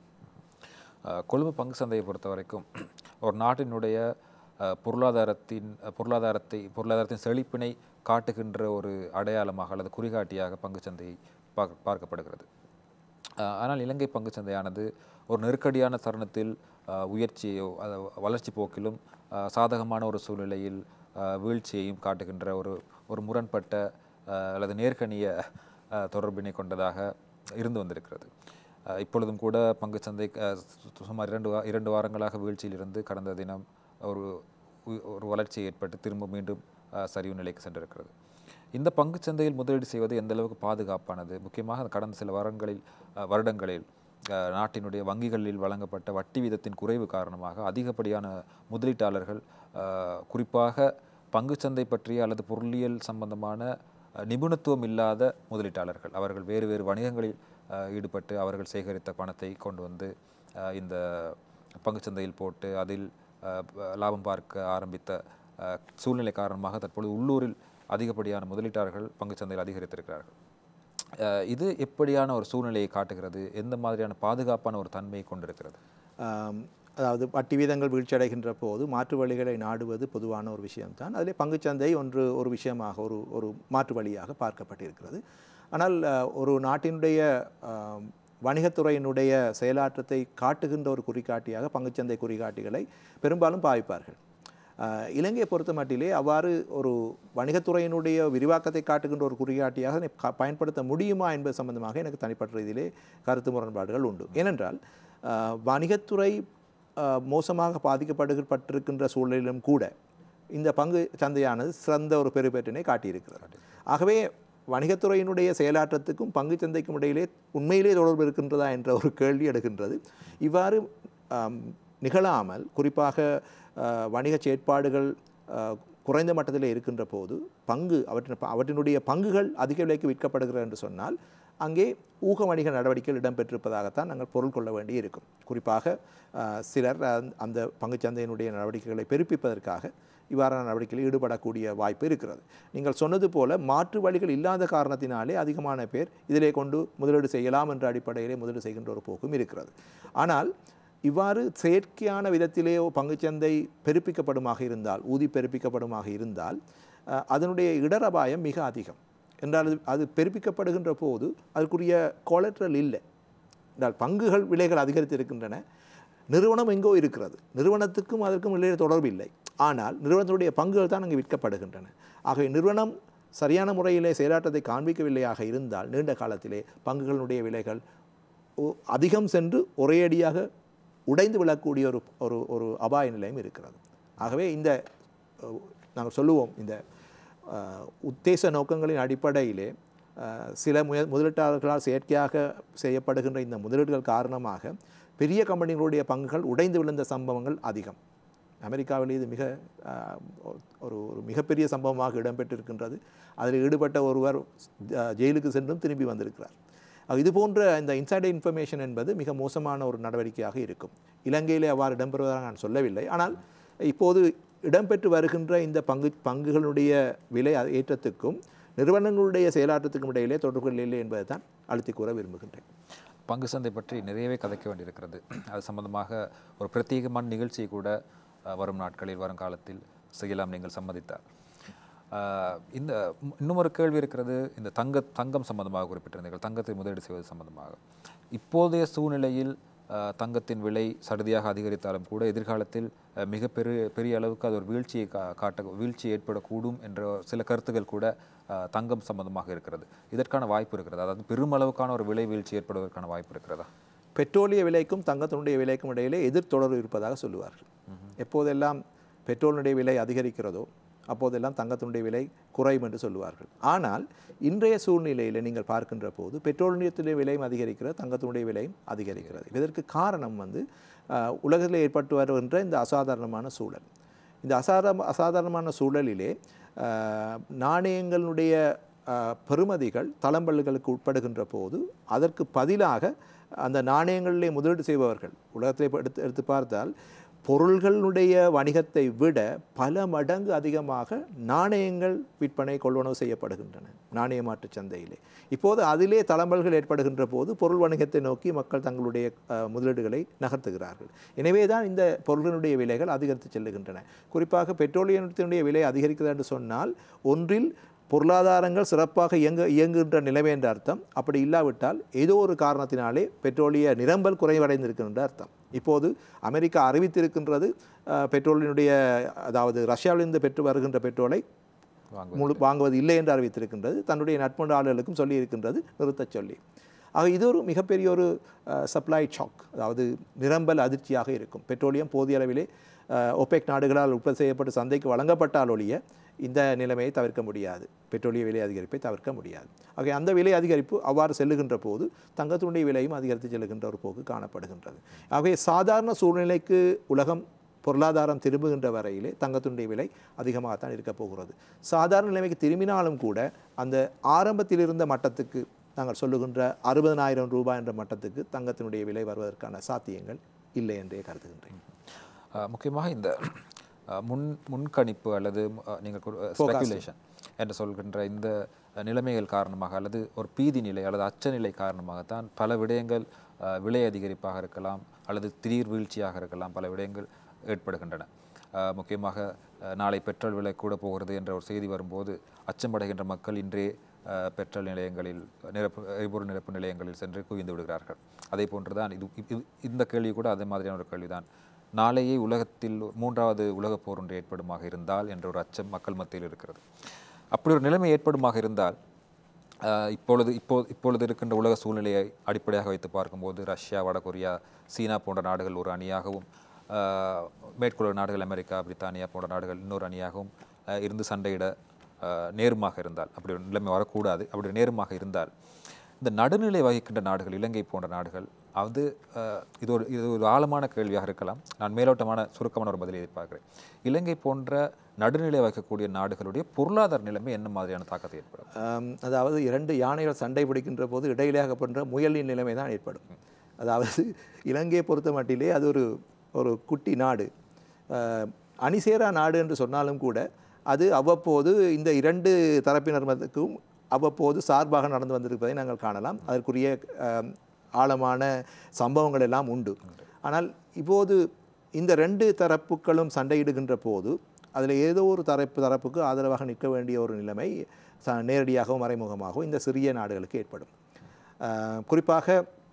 அஹ், கொழும்பு பங்கு சந்தையை பொறுத்த வரைக்கும் ஒரு நாட்டினுடைய அஹ், பொருளாதாரத்தின் அஹ், பொருளாதாரத்தை பொருளாதாரத்தின் செழிப்பினை காட்டுகின்ற ஒரு அடையாளமாக அல்லது குறிகாட்டியாக பங்குச்சந்தை பார்க்க பார்க்கப்படுகிறது அஹ், ஆனால் இலங்கை பங்குச்சந்தையானது ஒரு நெருக்கடியான தருணத்தில் அஹ், உயர்ச்சியோ அது வளர்ச்சி போக்கிலும் அஹ், சாதகமான ஒரு சூழ்நிலையில் அஹ், வீழ்ச்சியையும் காட்டுகின்ற ஒரு ஒரு முரண்பட்ட அஹ், அல்லது நேர்கணிய அஹ், தொடர்பினை கொண்டதாக இருந்து வந்திருக்கிறது அஹ், இப்பொழுதும் கூட பங்குச்சந்தை அஹ், சு- சுமார் இரண்டு வா- இரண்டு வாரங்களாக வீழ்ச்சியில் இருந்து கடந்த தினம் ஒரு உ- ஒரு வளர்ச்சி ஏற்பட்டு திரும்ப மீண்டும் அஹ், சரிவு நிலைக்கு சென்றிருக்கிறது இந்த பங்குச் சந்தையில் முதலீடு செய்வது எந்த அளவுக்கு பாதுகாப்பானது முக்கியமாக கடந்த சில வாரங்களில் அஹ், வருடங்களில் அஹ், நாட்டினுடைய வங்கிகளில் வழங்கப்பட்ட வட்டி வீதத்தின் குறைவு காரணமாக அதிகப்படியான முதலீட்டாளர்கள் அஹ், குறிப்பாக பங்குச்சந்தை பற்றிய அல்லது பொருளியல் சம்பந்தமான அஹ், நிபுணத்துவம் இல்லாத முதலீட்டாளர்கள் அவர்கள் வேறு வேறு வணிகங்களில் அஹ், ஈடுபட்டு அவர்கள் சேகரித்த பணத்தை கொண்டு வந்து அஹ், இந்த பங்குச்சந்தையில் போட்டு அதில் அஹ், ப- லாபம் பார்க்க ஆரம்பித்த அஹ், சூழ்நிலை காரணமாக தற்பொழுது உள்ளூரில் அதிகப்படியான முதலீட்டாளர்கள் பங்குச்சந்தையில் அதிகரித்திருக்கிறார்கள் அஹ், இது எப்படியான ஒரு சூழ்நிலையை காட்டுகிறது எந்த மாதிரியான பாதுகாப்பான ஒரு தன்மையை கொண்டிருக்கிறது ஆம், அதாவது வட்டி வீதங்கள் வீழ்ச்சியடைகின்ற போது மாற்று வழிகளை நாடுவது பொதுவான ஒரு விஷயம்தான் அதிலே பங்குச்சந்தை ஒன்று ஒரு விஷயமாக ஒரு ஒரு மாற்று வழியாக பார்க்கப்பட்டிருக்கிறது ஆனால் அஹ், ஒரு நாட்டினுடைய ஆம், வணிகத்துறையினுடைய செயலாற்றத்தை காட்டுகின்ற ஒரு குறிகாட்டியாக பங்குச்சந்தை குறிகாட்டிகளை பெரும்பாலும் பாவிப்பார்கள் அஹ், இலங்கையை பொறுத்த மட்டிலே அவ்வாறு ஒரு வணிகத்துறையினுடைய விரிவாக்கத்தை காட்டுகின்ற ஒரு குறிகாட்டியாக அதனை க- பயன்படுத்த முடியுமா என்பது சம்பந்தமாக எனக்கு தனிப்பட்ட ரீதியிலே கருத்து முரண்பாடுகள் உண்டு ஏனென்றால் அஹ், வணிகத்துறை அஹ், மோசமாக பாதிக்கப்பட்டுப்பட்டிருக்கின்ற சூழலிலும் கூட இந்த பங்கு சந்தையானது சிறந்த ஒரு பெருபேற்றினை காட்டியிருக்கிறது ஆகவே வணிகத்துறையினுடைய செயலாற்றத்துக்கும் பங்கு சந்தைக்கும் இடையிலே உண்மையிலே தொடர்பு இருக்கின்றதா என்ற ஒரு கேள்வி எடுக்கின்றது இவ்வாறு ஆம், நிகழாமல் குறிப்பாக அஹ், வணிக செயற்பாடுகள் அஹ், குறைந்த மட்டத்திலே இருக்கின்ற போது பங்கு அவற்றின் அவற்றினுடைய பங்குகள் அதிக விலைக்கு விற்கப்படுகிறது என்று சொன்னால் அங்கே ஊக வணிக நடவடிக்கைகள் இடம்பெற்றிருப்பதாகத்தான் நாங்கள் பொருள் கொள்ள வேண்டி இருக்கும் குறிப்பாக அஹ், சிலர் அந்த- அந்த பங்குச்சந்தையினுடைய நடவடிக்கைகளை பெருப்பிப்பதற்காக இவ்வாறான நடவடிக்கைகளில் ஈடுபடக்கூடிய வாய்ப்பு இருக்கிறது நீங்கள் சொன்னது போல மாற்று வழிகள் இல்லாத காரணத்தினாலே அதிகமான பேர் இதிலே கொண்டு முதலீடு செய்யலாம் என்ற அடிப்படையிலே முதலீடு செய்கின்ற ஒரு போக்கும் இருக்கிறது ஆனால் இவ்வாறு செயற்கையான விதத்திலே பங்குச்சந்தை பெருப்பிக்கப்படுமாக இருந்தால் ஊதி பெருப்பிக்கப்படுமாக இருந்தால் அஹ், அதனுடைய இடர் அபாயம் மிக அதிகம் என்றால் அது- அது பெருப்பிக்கப்படுகின்ற போது அதற்குரிய கோலட்ரல் இல்லை என்றால் பங்குகள் விலைகள் அதிகரித்திருக்கின்றன நிறுவனம் எங்கோ இருக்கிறது நிறுவனத்துக்கும் அதற்கும் இடையே தொடர்பு இல்லை ஆனால் நிறுவனத்தினுடைய பங்குகள் தான் அங்கே விற்கப்படுகின்றன ஆகவே நிறுவனம் சரியான முறையிலே செயலாற்றத்தை காண்பிக்கவில்லையாக இருந்தால் நீண்ட காலத்திலே பங்குகளுடைய விலைகள் ஒ- அதிகம் சென்று ஒரேயடியாக உடைந்து விழக்கூடிய ஒரு ஒரு ஒரு அபாய நிலையும் இருக்கிறது ஆகவே இந்த அஹ், நாங்கள் சொல்லுவோம் இந்த அஹ், உத்தேச நோக்கங்களின் அடிப்படையிலே அஹ், சில முய முதலீட்டாளர்களால் செயற்கையாக செய்யப்படுகின்ற இந்த முதலீடுகள் காரணமாக பெரிய கம்பெனிகளுடைய பங்குகள் உடைந்து விழுந்த சம்பவங்கள் அதிகம் அமெரிக்காவில் இது மிக அஹ், ஒரு ஒரு மிகப்பெரிய சம்பவமாக இடம்பெற்றிருக்கின்றது அதில் ஈடுபட்ட ஒருவர் அஹ், ஜெயிலுக்கு சென்றும் திரும்பி வந்திருக்கிறார் அஹ், இது போன்ற இந்த இன்சைடர் இன்ஃபர்மேஷன் என்பது மிக மோசமான ஒரு நடவடிக்கையாக இருக்கும் இலங்கையிலே அவ்வாறு இடம்பெறுவதாக நான் சொல்லவில்லை ஆனால் இப்போது இடம்பெற்று வருகின்ற இந்த பங்கு பங்குகளுடைய விலை ஏற்றத்துக்கும் நிறுவனங்களுடைய செயலாற்றத்துக்கும் இடையிலே தொடர்புகள் இல்லை என்பதை தான் அழுத்தி கூற விரும்புகின்றேன் பங்கு சந்தை பற்றி நிறையவே கதைக்க வேண்டியிருக்கிறது அது சம்பந்தமாக ஒரு பிரத்யேகமான நிகழ்ச்சியை கூட அஹ், வரும் நாட்களில் வருங்காலத்தில் செய்யலாம் நீங்கள் சம்மதித்தார் அஹ், இந்த ம், இன்னும் ஒரு கேள்வி இருக்கிறது இந்த தங்க தங்கம் சம்பந்தமாக குறிப்பிட்டிருந்தீர்கள் தங்கத்தை முதலீடு செய்வது சம்பந்தமாக இப்போதைய சூழ்நிலையில் அஹ், தங்கத்தின் விலை சடுதியாக அதிகரித்தாலும் கூட எதிர்காலத்தில் அஹ், மிக பெரிய பெரிய அளவுக்கு அது ஒரு வீழ்ச்சியை கா காட்ட வீழ்ச்சி ஏற்படக்கூடும் என்ற சில கருத்துக்கள் கூட அஹ், தங்கம் சம்பந்தமாக இருக்கிறது இதற்கான வாய்ப்பு இருக்கிறது அதாவது பெருமளவுக்கான ஒரு விலை வீழ்ச்சி ஏற்படுவதற்கான வாய்ப்பு இருக்கிறதா பெட்ரோலிய விலைக்கும் தங்கத்தினுடைய விலைக்கும் இடையிலே எதிர்த்தொடர்பு இருப்பதாக சொல்லுவார்கள் எப்போதெல்லாம் பெட்ரோலினுடைய விலை அதிகரிக்கிறதோ அப்போதெல்லாம் தங்கத்தினுடைய விலை குறையும் என்று சொல்லுவார்கள் ஆனால் இன்றைய சூழ்நிலையில் நீங்கள் பார்க்கின்ற போது பெட்ரோலியத்தினுடைய விலையும் அதிகரிக்கிறது தங்கத்தினுடைய விலையும் அதிகரிக்கிறது இதற்கு காரணம் வந்து அஹ், உலகத்தில் ஏற்பட்டு வருகின்ற இந்த அசாதாரணமான சூழல் இந்த அசாதார அசாதாரணமான சூழலிலே அஹ், நாணயங்களுடைய அஹ், பெறுமதிகள் தளம்பல்களுக்கு உட்படுகின்ற போது அதற்கு பதிலாக அந்த நாணயங்களிலே முதலீடு செய்பவர்கள் உலகத்தை இப்ப எடுத்து எடுத்து பார்த்தால் பொருள்களுடைய வணிகத்தை விட பல மடங்கு அதிகமாக நாணயங்கள் விற்பனை கொள்வனவு செய்யப்படுகின்றன நாணய மாற்றுச் சந்தையிலே இப்போது அதிலே தளம்பல்கள் ஏற்படுகின்ற போது பொருள் வணிகத்தை நோக்கி மக்கள் தங்களுடைய அஹ், முதலீடுகளை நகர்த்துகிறார்கள் எனவே தான் இந்த பொருளினுடைய விலைகள் அதிகரித்து செல்லுகின்றன குறிப்பாக பெட்ரோலியத்தினுடைய விலை அதிகரிக்கிறது என்று சொன்னால் ஒன்றில் பொருளாதாரங்கள் சிறப்பாக இயங்க இயங்குகின்ற நிலைமை என்ற அர்த்தம் அப்படி இல்லாவிட்டால் ஏதோ ஒரு காரணத்தினாலே பெட்ரோலிய நிரம்பல் குறைவடைந்திருக்கின்ற அர்த்தம் இப்போது அமெரிக்கா அறிவித்திருக்கின்றது அஹ், பெட்ரோலினுடைய அதாவது ரஷ்யாவிலிருந்து பெற்று வருகின்ற பெட்ரோலை வாங்குவது முழு வாங்குவது இல்லை என்று அறிவித்திருக்கின்றது தன்னுடைய நட்பு நாடுகளுக்கும் சொல்லி இருக்கின்றது நிறுத்தச் சொல்லி ஆக இது ஒரு மிகப்பெரிய ஒரு சப்ளை ஷாக் அதாவது நிரம்பல் அதிர்ச்சியாக இருக்கும் பெட்ரோலியம் போதிய அளவிலே அஹ், ஒபெக் நாடுகளால் உற்பத்தி செய்யப்பட்டு சந்தைக்கு வழங்கப்பட்டால் ஒழிய இந்த நிலைமையை தவிர்க்க முடியாது பெட்ரோலிய விலை அதிகரிப்பை தவிர்க்க முடியாது ஆக அந்த விலை அதிகரிப்பு அவ்வாறு செல்லுகின்ற போது தங்கத்தினுடைய விலையும் அதிகரித்து செல்லுகின்ற ஒரு போக்கு காணப்படுகின்றது ஆகவே சாதாரண சூழ்நிலைக்கு உலகம் பொருளாதாரம் திரும்புகின்ற வரையிலே தங்கத்தினுடைய விலை அதிகமாகத்தான் இருக்க போகிறது சாதாரண நிலைமைக்கு திரும்பினாலும் கூட அந்த ஆரம்பத்தில் இருந்த மட்டத்துக்கு நாங்கள் சொல்லுகின்ற அறுபதனாயிரம் ரூபாய் என்ற மட்டத்துக்கு தங்கத்தினுடைய விலை வருவதற்கான சாத்தியங்கள் இல்லை என்றே கருதுகின்றேன் அஹ், முக்கியமாக இந்த அஹ், முன் முன்கணிப்பு அல்லது அஹ், நீங்கள் ஸ்பெகுலேஷன் என்று சொல்கின்ற இந்த அஹ், நிலைமைகள் காரணமாக அல்லது ஒரு பீதி நிலை அல்லது அச்சநிலை காரணமாகத்தான் பல விடயங்கள் அஹ், விலை அதிகரிப்பாக இருக்கலாம் அல்லது திடீர் வீழ்ச்சியாக இருக்கலாம் பல விடயங்கள் ஏற்படுகின்றன அஹ், முக்கியமாக அஹ், நாளை பெட்ரோல் விலை கூட போகிறது என்ற ஒரு செய்தி வரும்போது அச்சமடைகின்ற மக்கள் இன்றே அஹ், பெட்ரோல் நிலையங்களில் நிரப்பு எரிபொருள் நிரப்பு நிலையங்களில் சென்று குவிந்து விடுகிறார்கள் அதே போன்றுதான் இது இது- இந்த கேள்வி கூட அதே மாதிரியான ஒரு கேள்விதான் நாளையே உலகத்தில் மூன்றாவது உலகப் போர் ஒன்று ஏற்படுமாக இருந்தால் என்ற ஒரு அச்சம் மக்கள் மத்தியில் இருக்கிறது அப்படி ஒரு நிலைமை ஏற்படுமாக இருந்தால் அஹ், இப்பொழுது இப்போ இப்பொழுது இருக்கின்ற உலக சூழ்நிலையை அடிப்படையாக வைத்து பார்க்கும்போது ரஷ்யா வடகொரியா சீனா போன்ற நாடுகள் ஒரு அணியாகவும் அஹ், மேற்குலக நாடுகள் அமெரிக்கா பிரித்தானியா போன்ற நாடுகள் இன்னொரு அணியாகவும் அஹ், இருந்து சண்டையிட அஹ், நேருமாக இருந்தால் அப்படி ஒரு நிலைமை வரக்கூடாது அப்படி ஒரு நேருமாக இருந்தால் இந்த நடுநிலை வகிக்கின்ற நாடுகள் இலங்கை போன்ற நாடுகள் அது அஹ், இது ஒரு இது ஒரு ஆழமான கேள்வியாக இருக்கலாம் நான் மேலோட்டமான சுருக்கமான ஒரு பதிலை எதிர்பார்க்கிறேன் இலங்கை போன்ற நடுநிலை வகிக்கக்கூடிய நாடுகளுடைய பொருளாதார நிலைமை என்ன மாதிரியான தாக்கத்தை ஏற்படும் ஆம், அதாவது இரண்டு யானைகள் சண்டை பிடிக்கின்ற போது இடையிலாகப்படுற முயலின் நிலைமை தான் ஏற்படும் அதாவது இலங்கையை பொறுத்த மட்டிலே அது ஒரு ஒரு குட்டி நாடு ஆஹ், அணிசேரா நாடு என்று சொன்னாலும் கூட அது அவ்வப்போது இந்த இரண்டு தரப்பினர் மத்திக்கும் அவ்வப்போது சார்பாக நடந்து வந்திருப்பதை நாங்கள் காணலாம் அதற்குரிய ஆம், ஆழமான சம்பவங்கள் எல்லாம் உண்டு ஆனால் இப்போது இந்த ரெண்டு தரப்புகளும் சண்டையிடுகின்ற போது அதில் ஏதோ ஒரு தரப்பு தரப்புக்கு ஆதரவாக நிற்க வேண்டிய ஒரு நிலைமை ச நேரடியாகவோ மறைமுகமாகவோ இந்த சிறிய நாடுகளுக்கு ஏற்படும் ஆஹ் குறிப்பாக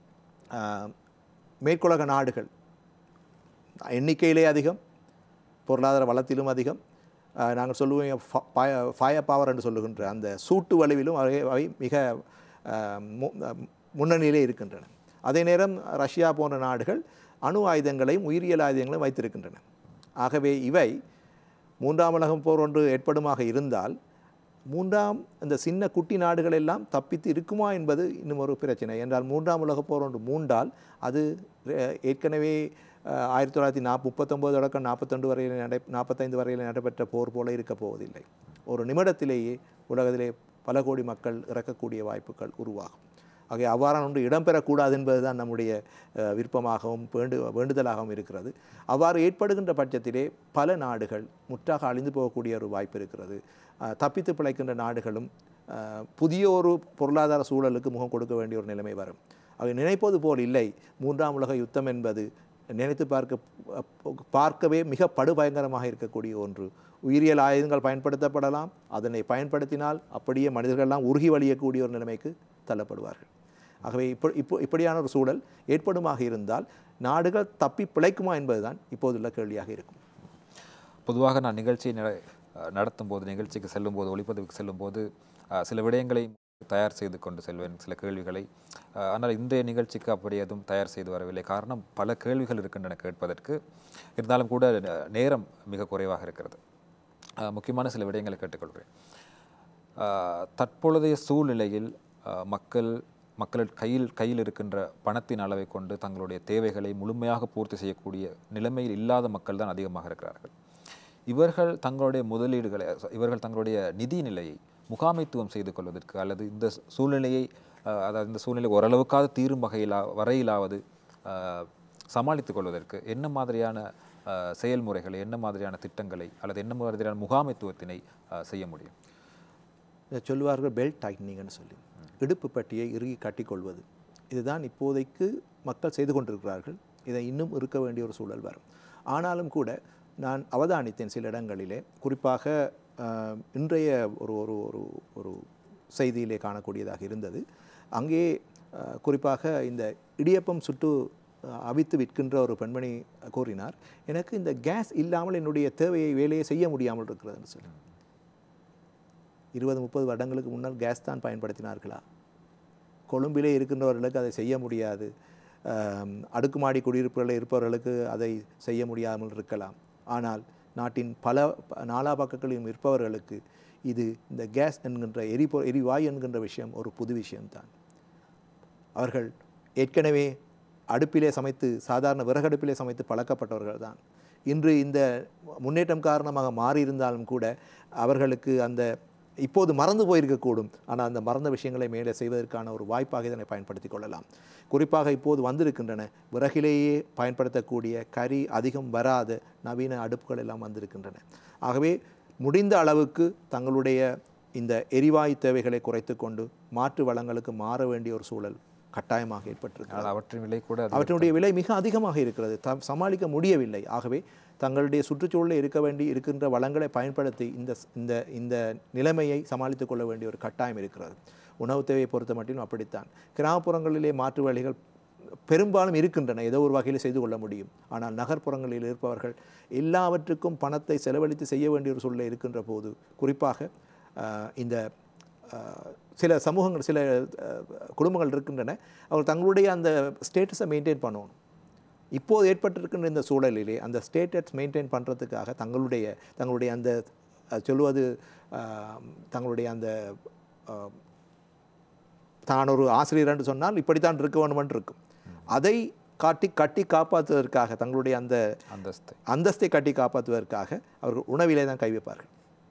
ஆஹ் மேற்குலக நாடுகள் எண்ணிக்கையிலே அதிகம் பொருளாதார வளத்திலும் அதிகம் ஆஹ் நாங்கள் சொல்லுவோம் ஃபயர் பவர் என்று சொல்லுகின்ற அந்த சூட்டு வலுவிலும் அவை அவை மிக ஆஹ் மு- முன்னணியிலே இருக்கின்றன அதே நேரம் ரஷ்யா போன்ற நாடுகள் அணு ஆயுதங்களையும் உயிரியல் ஆயுதங்களையும் வைத்திருக்கின்றன ஆகவே இவை மூன்றாம் உலகம் போர் ஒன்று ஏற்படுமாக இருந்தால் மூன்றாம் இந்த சின்ன குட்டி நாடுகள் எல்லாம் தப்பித்து இருக்குமா என்பது இன்னும் ஒரு பிரச்சனை என்றால் மூன்றாம் உலகப் போர் ஒன்று மூண்டால் அது அஹ், ஏற்கனவே அஹ், ஆயிரத்தி தொள்ளாயிரத்தி நாப் முப்பத்தொம்போது தொடக்கம் நாற்பத்தொண்டு வரையில் நடை நாற்பத்தைந்து வரையில் நடைபெற்ற போர் போல இருக்கப் போவதில்லை ஒரு நிமிடத்திலேயே உலகத்திலே பல கோடி மக்கள் இறக்கக்கூடிய வாய்ப்புகள் உருவாகும் ஆகவே அவ்வாறான ஒன்று இடம்பெறக்கூடாது என்பதுதான் நம்முடைய அஹ், விருப்பமாகவும் வேண்டு வேண்டுதலாகவும் இருக்கிறது அவ்வாறு ஏற்படுகின்ற பட்சத்திலே பல நாடுகள் முற்றாக அழிந்து போகக்கூடிய ஒரு வாய்ப்பு இருக்கிறது அஹ், தப்பித்து பிழைக்கின்ற நாடுகளும் அஹ், புதிய ஒரு பொருளாதார சூழலுக்கு முகம் கொடுக்க வேண்டிய ஒரு நிலைமை வரும் அவை நினைப்பது போல் இல்லை மூன்றாம் உலக யுத்தம் என்பது நினைத்து பார்க்க பார்க்கவே மிக படுபயங்கரமாக இருக்கக்கூடிய ஒன்று உயிரியல் ஆயுதங்கள் பயன்படுத்தப்படலாம் அதனை பயன்படுத்தினால் அப்படியே மனிதர்கள்லாம் உருகி வழியக்கூடிய ஒரு நிலைமைக்கு தள்ளப்படுவார்கள் ஆகவே இப்போ இப்போ இப்படியான ஒரு சூழல் ஏற்படுமாக இருந்தால் நாடுகள் தப்பி பிழைக்குமா என்பதுதான் இப்போதுள்ள கேள்வியாக இருக்கும் பொதுவாக நான் நிகழ்ச்சியை நட- அஹ் நடத்தும் போது நிகழ்ச்சிக்கு செல்லும் போது ஒளிப்பதிவுக்கு செல்லும் போது அஹ், சில விடயங்களை தயார் செய்து கொண்டு செல்வேன் சில கேள்விகளை அஹ், ஆனால் இன்றைய நிகழ்ச்சிக்கு அப்படி எதுவும் தயார் செய்து வரவில்லை காரணம் பல கேள்விகள் இருக்கின்றன கேட்பதற்கு இருந்தாலும் கூட அஹ், நேரம் மிக குறைவாக இருக்கிறது அஹ், முக்கியமான சில விடயங்களை கேட்டுக்கொள்கிறேன் அஹ், தற்பொழுதைய சூழ்நிலையில் அஹ், மக்கள் மக்கள் கையில் கையில் இருக்கின்ற பணத்தின் அளவை கொண்டு தங்களுடைய தேவைகளை முழுமையாக பூர்த்தி செய்யக்கூடிய நிலைமையில் இல்லாத மக்கள் தான் அதிகமாக இருக்கிறார்கள் இவர்கள் தங்களுடைய முதலீடுகளை இவர்கள் தங்களுடைய நிதி நிலையை முகாமைத்துவம் செய்து கொள்வதற்கு அல்லது இந்த சூழ்நிலையை அஹ், அதாவது இந்த சூழ்நிலை ஓரளவுக்காவது தீரும் வகையிலா வரையிலாவது அஹ், சமாளித்துக் கொள்வதற்கு என்ன மாதிரியான அஹ், செயல்முறைகளை என்ன மாதிரியான திட்டங்களை அல்லது என்ன மாதிரியான முகாமைத்துவத்தினை அஹ், செய்ய முடியும் இதை சொல்லுவார்கள் பெல்ட் டைட்னிங்னு சொல்லி இடுப்பு பட்டியை இறுகி கட்டிக்கொள்வது இதுதான் இப்போதைக்கு மக்கள் செய்து கொண்டிருக்கிறார்கள் இதை இன்னும் இருக்க வேண்டிய ஒரு சூழல் வரும் ஆனாலும் கூட நான் அவதானித்தேன் சில இடங்களிலே குறிப்பாக ஆஹ், இன்றைய ஒரு ஒரு ஒரு ஒரு செய்தியிலே காணக்கூடியதாக இருந்தது அங்கே ஆஹ், குறிப்பாக இந்த இடியப்பம் சுட்டு ஆஹ், அவித்து விற்கின்ற ஒரு பெண்மணி கூறினார் எனக்கு இந்த கேஸ் இல்லாமல் என்னுடைய தேவையை வேலையை செய்ய முடியாமல் இருக்கிறதுன்னு சொல்லி இருபது முப்பது வருடங்களுக்கு முன்னால் கேஸ் தான் பயன்படுத்தினார்களா கொழும்பிலே இருக்கின்றவர்களுக்கு அதை செய்ய முடியாது ஆம், அடுக்குமாடி குடியிருப்புகளில் இருப்பவர்களுக்கு அதை செய்ய முடியாமல் இருக்கலாம் ஆனால் நாட்டின் பல ப- நாலா பக்கங்களிலும் இருப்பவர்களுக்கு இது இந்த கேஸ் என்கின்ற எரிபொ எரிவாயு என்கின்ற விஷயம் ஒரு புது விஷயம்தான் அவர்கள் ஏற்கனவே அடுப்பிலே சமைத்து சாதாரண விறகடுப்பிலே சமைத்து பழக்கப்பட்டவர்கள் தான் இன்று இந்த முன்னேற்றம் காரணமாக மாறியிருந்தாலும் கூட அவர்களுக்கு அந்த இப்போது மறந்து போயிருக்கக்கூடும் ஆனால் அந்த மறந்த விஷயங்களை மேலே செய்வதற்கான ஒரு வாய்ப்பாக இதனை பயன்படுத்திக் கொள்ளலாம் குறிப்பாக இப்போது வந்திருக்கின்றன விறகிலேயே பயன்படுத்தக்கூடிய கரி அதிகம் வராத நவீன அடுப்புகள் எல்லாம் வந்திருக்கின்றன ஆகவே முடிந்த அளவுக்கு தங்களுடைய இந்த எரிவாயு தேவைகளை குறைத்து கொண்டு மாற்று வளங்களுக்கு மாற வேண்டிய ஒரு சூழல் கட்டாயமாக ஏற்பட்டிருக்கிறது ஆனால் அவற்றின் விலை கூட அதிகம். அவற்றினுடைய விலை மிக அதிகமாக இருக்கிறது த சமாளிக்க முடியவில்லை ஆகவே தங்களுடைய சுற்றுச்சூழலில் இருக்க வேண்டி இருக்கின்ற வளங்களை பயன்படுத்தி இந்த ஸ்- இந்த இந்த நிலைமையை சமாளித்துக் கொள்ள வேண்டிய ஒரு கட்டாயம் இருக்கிறது உணவு தேவையை பொறுத்த மட்டிலும் அப்படித்தான் கிராமப்புறங்களிலே மாற்று வழிகள் பெரும்பாலும் இருக்கின்றன ஏதோ ஒரு வகையில் செய்து கொள்ள முடியும் ஆனால் நகர்ப்புறங்களில் இருப்பவர்கள் எல்லாவற்றுக்கும் பணத்தை செலவழித்து செய்ய வேண்டிய ஒரு சூழ்நிலை இருக்கின்ற போது குறிப்பாக ஆஹ், இந்த ஆஹ், சில சமூகங்கள் சில ஆஹ், குடும்பங்கள் இருக்கின்றன அவர்கள் தங்களுடைய அந்த ஸ்டேட்டஸை மெயின்டைன் பண்ணணும் இப்போது ஏற்பட்டிருக்கின்ற இந்த சூழலிலே அந்த ஸ்டேட்டஸ் மெயின்டைன் பண்ணுறதுக்காக தங்களுடைய தங்களுடைய அந்த அஹ், சொல்லுவது ஆஹ், தங்களுடைய அந்த ஆஹ், தான் ஒரு ஆசிரியர் என்று சொன்னால் இப்படித்தான் இருக்க வேண்டுமென்று இருக்கும் அதை காட்டி கட்டி காப்பாற்றுவதற்காக தங்களுடைய அந்த அந்தஸ்து அந்தஸ்தை கட்டி காப்பாற்றுவதற்காக அவர்கள் உணவிலே தான் கை வைப்பார்கள்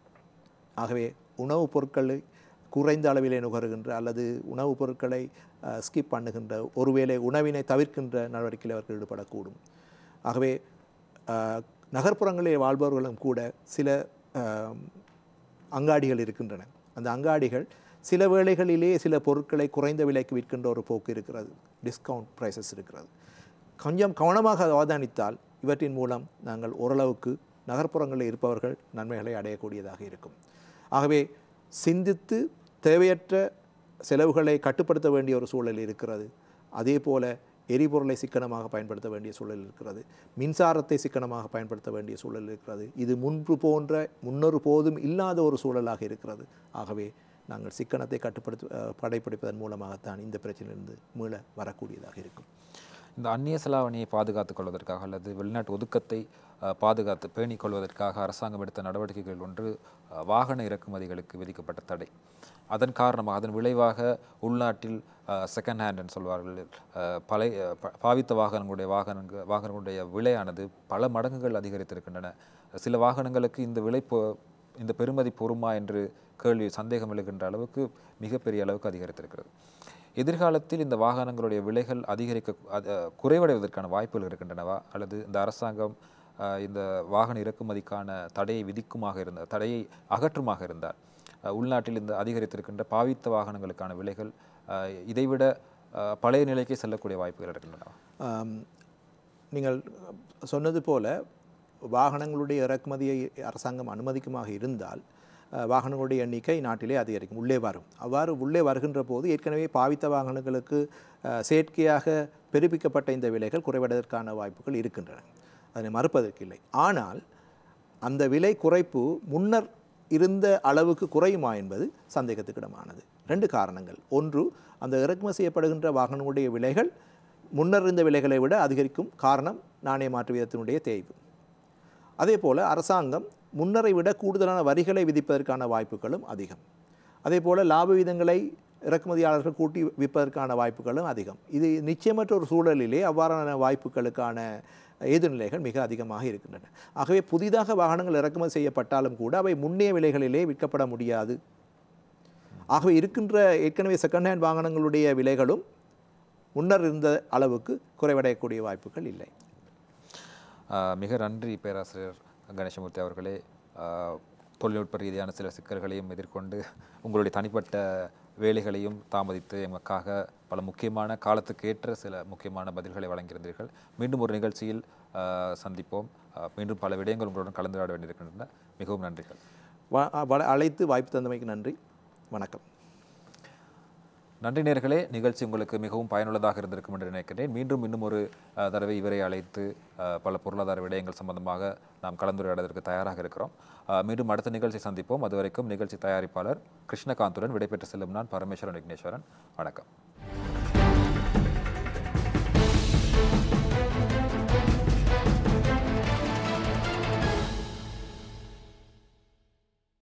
ஆகவே உணவுப் பொருட்களை குறைந்த அளவிலே நுகருகின்ற அல்லது உணவுப் பொருட்களை ஸ்கிப் பண்ணுகின்ற ஒருவேளை உணவினை தவிர்க்கின்ற நடவடிக்கையில் அவர்கள் ஈடுபடக்கூடும் ஆகவே அஹ், நகர்ப்புறங்களில் வாழ்பவர்களும் கூட சில அஹ், அங்காடிகள் இருக்கின்றன அந்த அங்காடிகள் சில வேளைகளிலே சில பொருட்களை குறைந்த விலைக்கு விற்கின்ற ஒரு போக்கு இருக்கிறது டிஸ்கவுண்ட் ப்ரைசஸ் இருக்கிறது கொஞ்சம் கவனமாக அவதானித்தால் இவற்றின் மூலம் நாங்கள் ஓரளவுக்கு நகர்ப்புறங்களில் இருப்பவர்கள் நன்மைகளை அடையக்கூடியதாக இருக்கும் ஆகவே சிந்தித்து தேவையற்ற செலவுகளை கட்டுப்படுத்த வேண்டிய ஒரு சூழல் இருக்கிறது அதே போல எரிபொருளை சிக்கனமாக பயன்படுத்த வேண்டிய சூழல் இருக்கிறது மின்சாரத்தை சிக்கனமாக பயன்படுத்த வேண்டிய சூழல் இருக்கிறது இது முன்பு போன்ற முன்னொரு போதும் இல்லாத ஒரு சூழலாக இருக்கிறது ஆகவே நாங்கள் சிக்கனத்தை கட்டுப்படுத்த அஹ், கடைப்பிடிப்பதன் மூலமாகத்தான் இந்த பிரச்சனையிலிருந்து மீள வரக்கூடியதாக இருக்கும் இந்த அந்நிய செலாவணியை பாதுகாத்துக் கொள்வதற்காக அல்லது வெளிநாட்டு ஒதுக்கத்தை அஹ், பாதுகாத்து பேணிக் கொள்வதற்காக அரசாங்கம் எடுத்த நடவடிக்கைகள் ஒன்று அஹ், வாகன இறக்குமதிகளுக்கு விதிக்கப்பட்ட தடை அதன் காரணமாக அதன் விளைவாக உள்நாட்டில் செகண்ட் ஹேண்ட் என்று சொல்வார்கள் அஹ், பழைய ப- பாவித்த வாகனங்களுடைய வாகனங்கள் வாகனங்களுடைய விலையானது பல மடங்குகள் அதிகரித்திருக்கின்றன சில வாகனங்களுக்கு இந்த விலை பொ இந்த பெறுமதி பொறுமா என்று கேள்வி சந்தேகம் எழுகின்ற அளவுக்கு மிகப்பெரிய அளவுக்கு அதிகரித்திருக்கிறது எதிர்காலத்தில் இந்த வாகனங்களுடைய விலைகள் அதிகரிக்க அது, அஹ், குறைவடைவதற்கான வாய்ப்புகள் இருக்கின்றனவா அல்லது இந்த அரசாங்கம் அஹ், இந்த வாகன இறக்குமதிக்கான தடையை விதிக்குமாக இருந்த தடையை அகற்றுமாக இருந்தால் அஹ், உள்நாட்டில் இந்த அதிகரித்திருக்கின்ற பாவித்த வாகனங்களுக்கான விலைகள் அஹ், இதைவிட அஹ், பழைய நிலைக்கே செல்லக்கூடிய வாய்ப்புகள் இருக்கின்றனவா ஆம், நீங்கள் சொன்னது போல வாகனங்களுடைய இறக்குமதியை அரசாங்கம் அனுமதிக்குமாக இருந்தால் அஹ், வாகனங்களுடைய எண்ணிக்கை நாட்டிலே அதிகரிக்கும் உள்ளே வரும் அவ்வாறு உள்ளே வருகின்ற போது ஏற்கனவே பாவித்த வாகனங்களுக்கு அஹ், செயற்கையாக பெருப்பிக்கப்பட்ட இந்த விலைகள் குறைவதற்கான வாய்ப்புகள் இருக்கின்றன அதனை மறுப்பதற்கில்லை ஆனால் அந்த விலை குறைப்பு முன்னர் இருந்த அளவுக்கு குறையுமா என்பது சந்தேகத்துக்கிடமானது ரெண்டு காரணங்கள் ஒன்று அந்த இறக்குமதி செய்யப்படுகின்ற வாகனங்களுடைய விலைகள் முன்னர் இருந்த விலைகளை விட அதிகரிக்கும் காரணம் நாணய மாற்று வீதத்தினுடைய தேய்வு அதே போல் அரசாங்கம் முன்னரை விட கூடுதலான வரிகளை விதிப்பதற்கான வாய்ப்புகளும் அதிகம் அதே போல் லாப விகிதங்களை இறக்குமதியாளர்கள் கூட்டி விற்பதற்கான வாய்ப்புகளும் அதிகம் இது நிச்சயமற்ற ஒரு சூழலிலே அவ்வாறான வாய்ப்புகளுக்கான எதிர்நிலைகள் மிக அதிகமாக இருக்கின்றன ஆகவே புதிதாக வாகனங்கள் இறக்குமதி செய்யப்பட்டாலும் கூட அவை முன்னைய விலைகளிலே விற்கப்பட முடியாது ஆகவே இருக்கின்ற ஏற்கனவே செகண்ட் ஹேண்ட் வாகனங்களுடைய விலைகளும் முன்னர் இருந்த அளவுக்கு குறைவடையக்கூடிய வாய்ப்புகள் இல்லை ஆஹ் மிக நன்றி பேராசிரியர் கணேசமூர்த்தி அவர்களே ஆஹ் தொழில்நுட்ப ரீதியான சில சிக்கல்களையும் எதிர்கொண்டு உங்களுடைய தனிப்பட்ட வேலைகளையும் தாமதித்து எமக்காக பல முக்கியமான காலத்துக்கு ஏற்ற சில முக்கியமான பதில்களை வழங்கியிருந்தீர்கள் மீண்டும் ஒரு நிகழ்ச்சியில் ஆஹ் சந்திப்போம் ஆஹ் மீண்டும் பல விடயங்கள் உங்களுடன் கலந்துரையாட வேண்டியிருக்கின்றன மிகவும் நன்றிகள் வ- வ- அழைத்து வாய்ப்பு தந்தமைக்கு நன்றி வணக்கம் நன்றி நேர்களே நிகழ்ச்சி உங்களுக்கு மிகவும் பயனுள்ளதாக இருந்திருக்கும் என்று நினைக்கிறேன் மீண்டும் இன்னும் ஒரு அஹ், தடவை இவரை அழைத்து அஹ், பல பொருளாதார விடயங்கள் சம்பந்தமாக நாம் கலந்துரையாடுவதற்கு தயாராக இருக்கிறோம் அஹ், மீண்டும் அடுத்த நிகழ்ச்சி சந்திப்போம் அதுவரைக்கும் நிகழ்ச்சி தயாரிப்பாளர் கிருஷ்ணகாந்துடன் விடைபெற்று செல்லும் நான் பரமேஸ்வரன் விக்னேஸ்வரன் வணக்கம்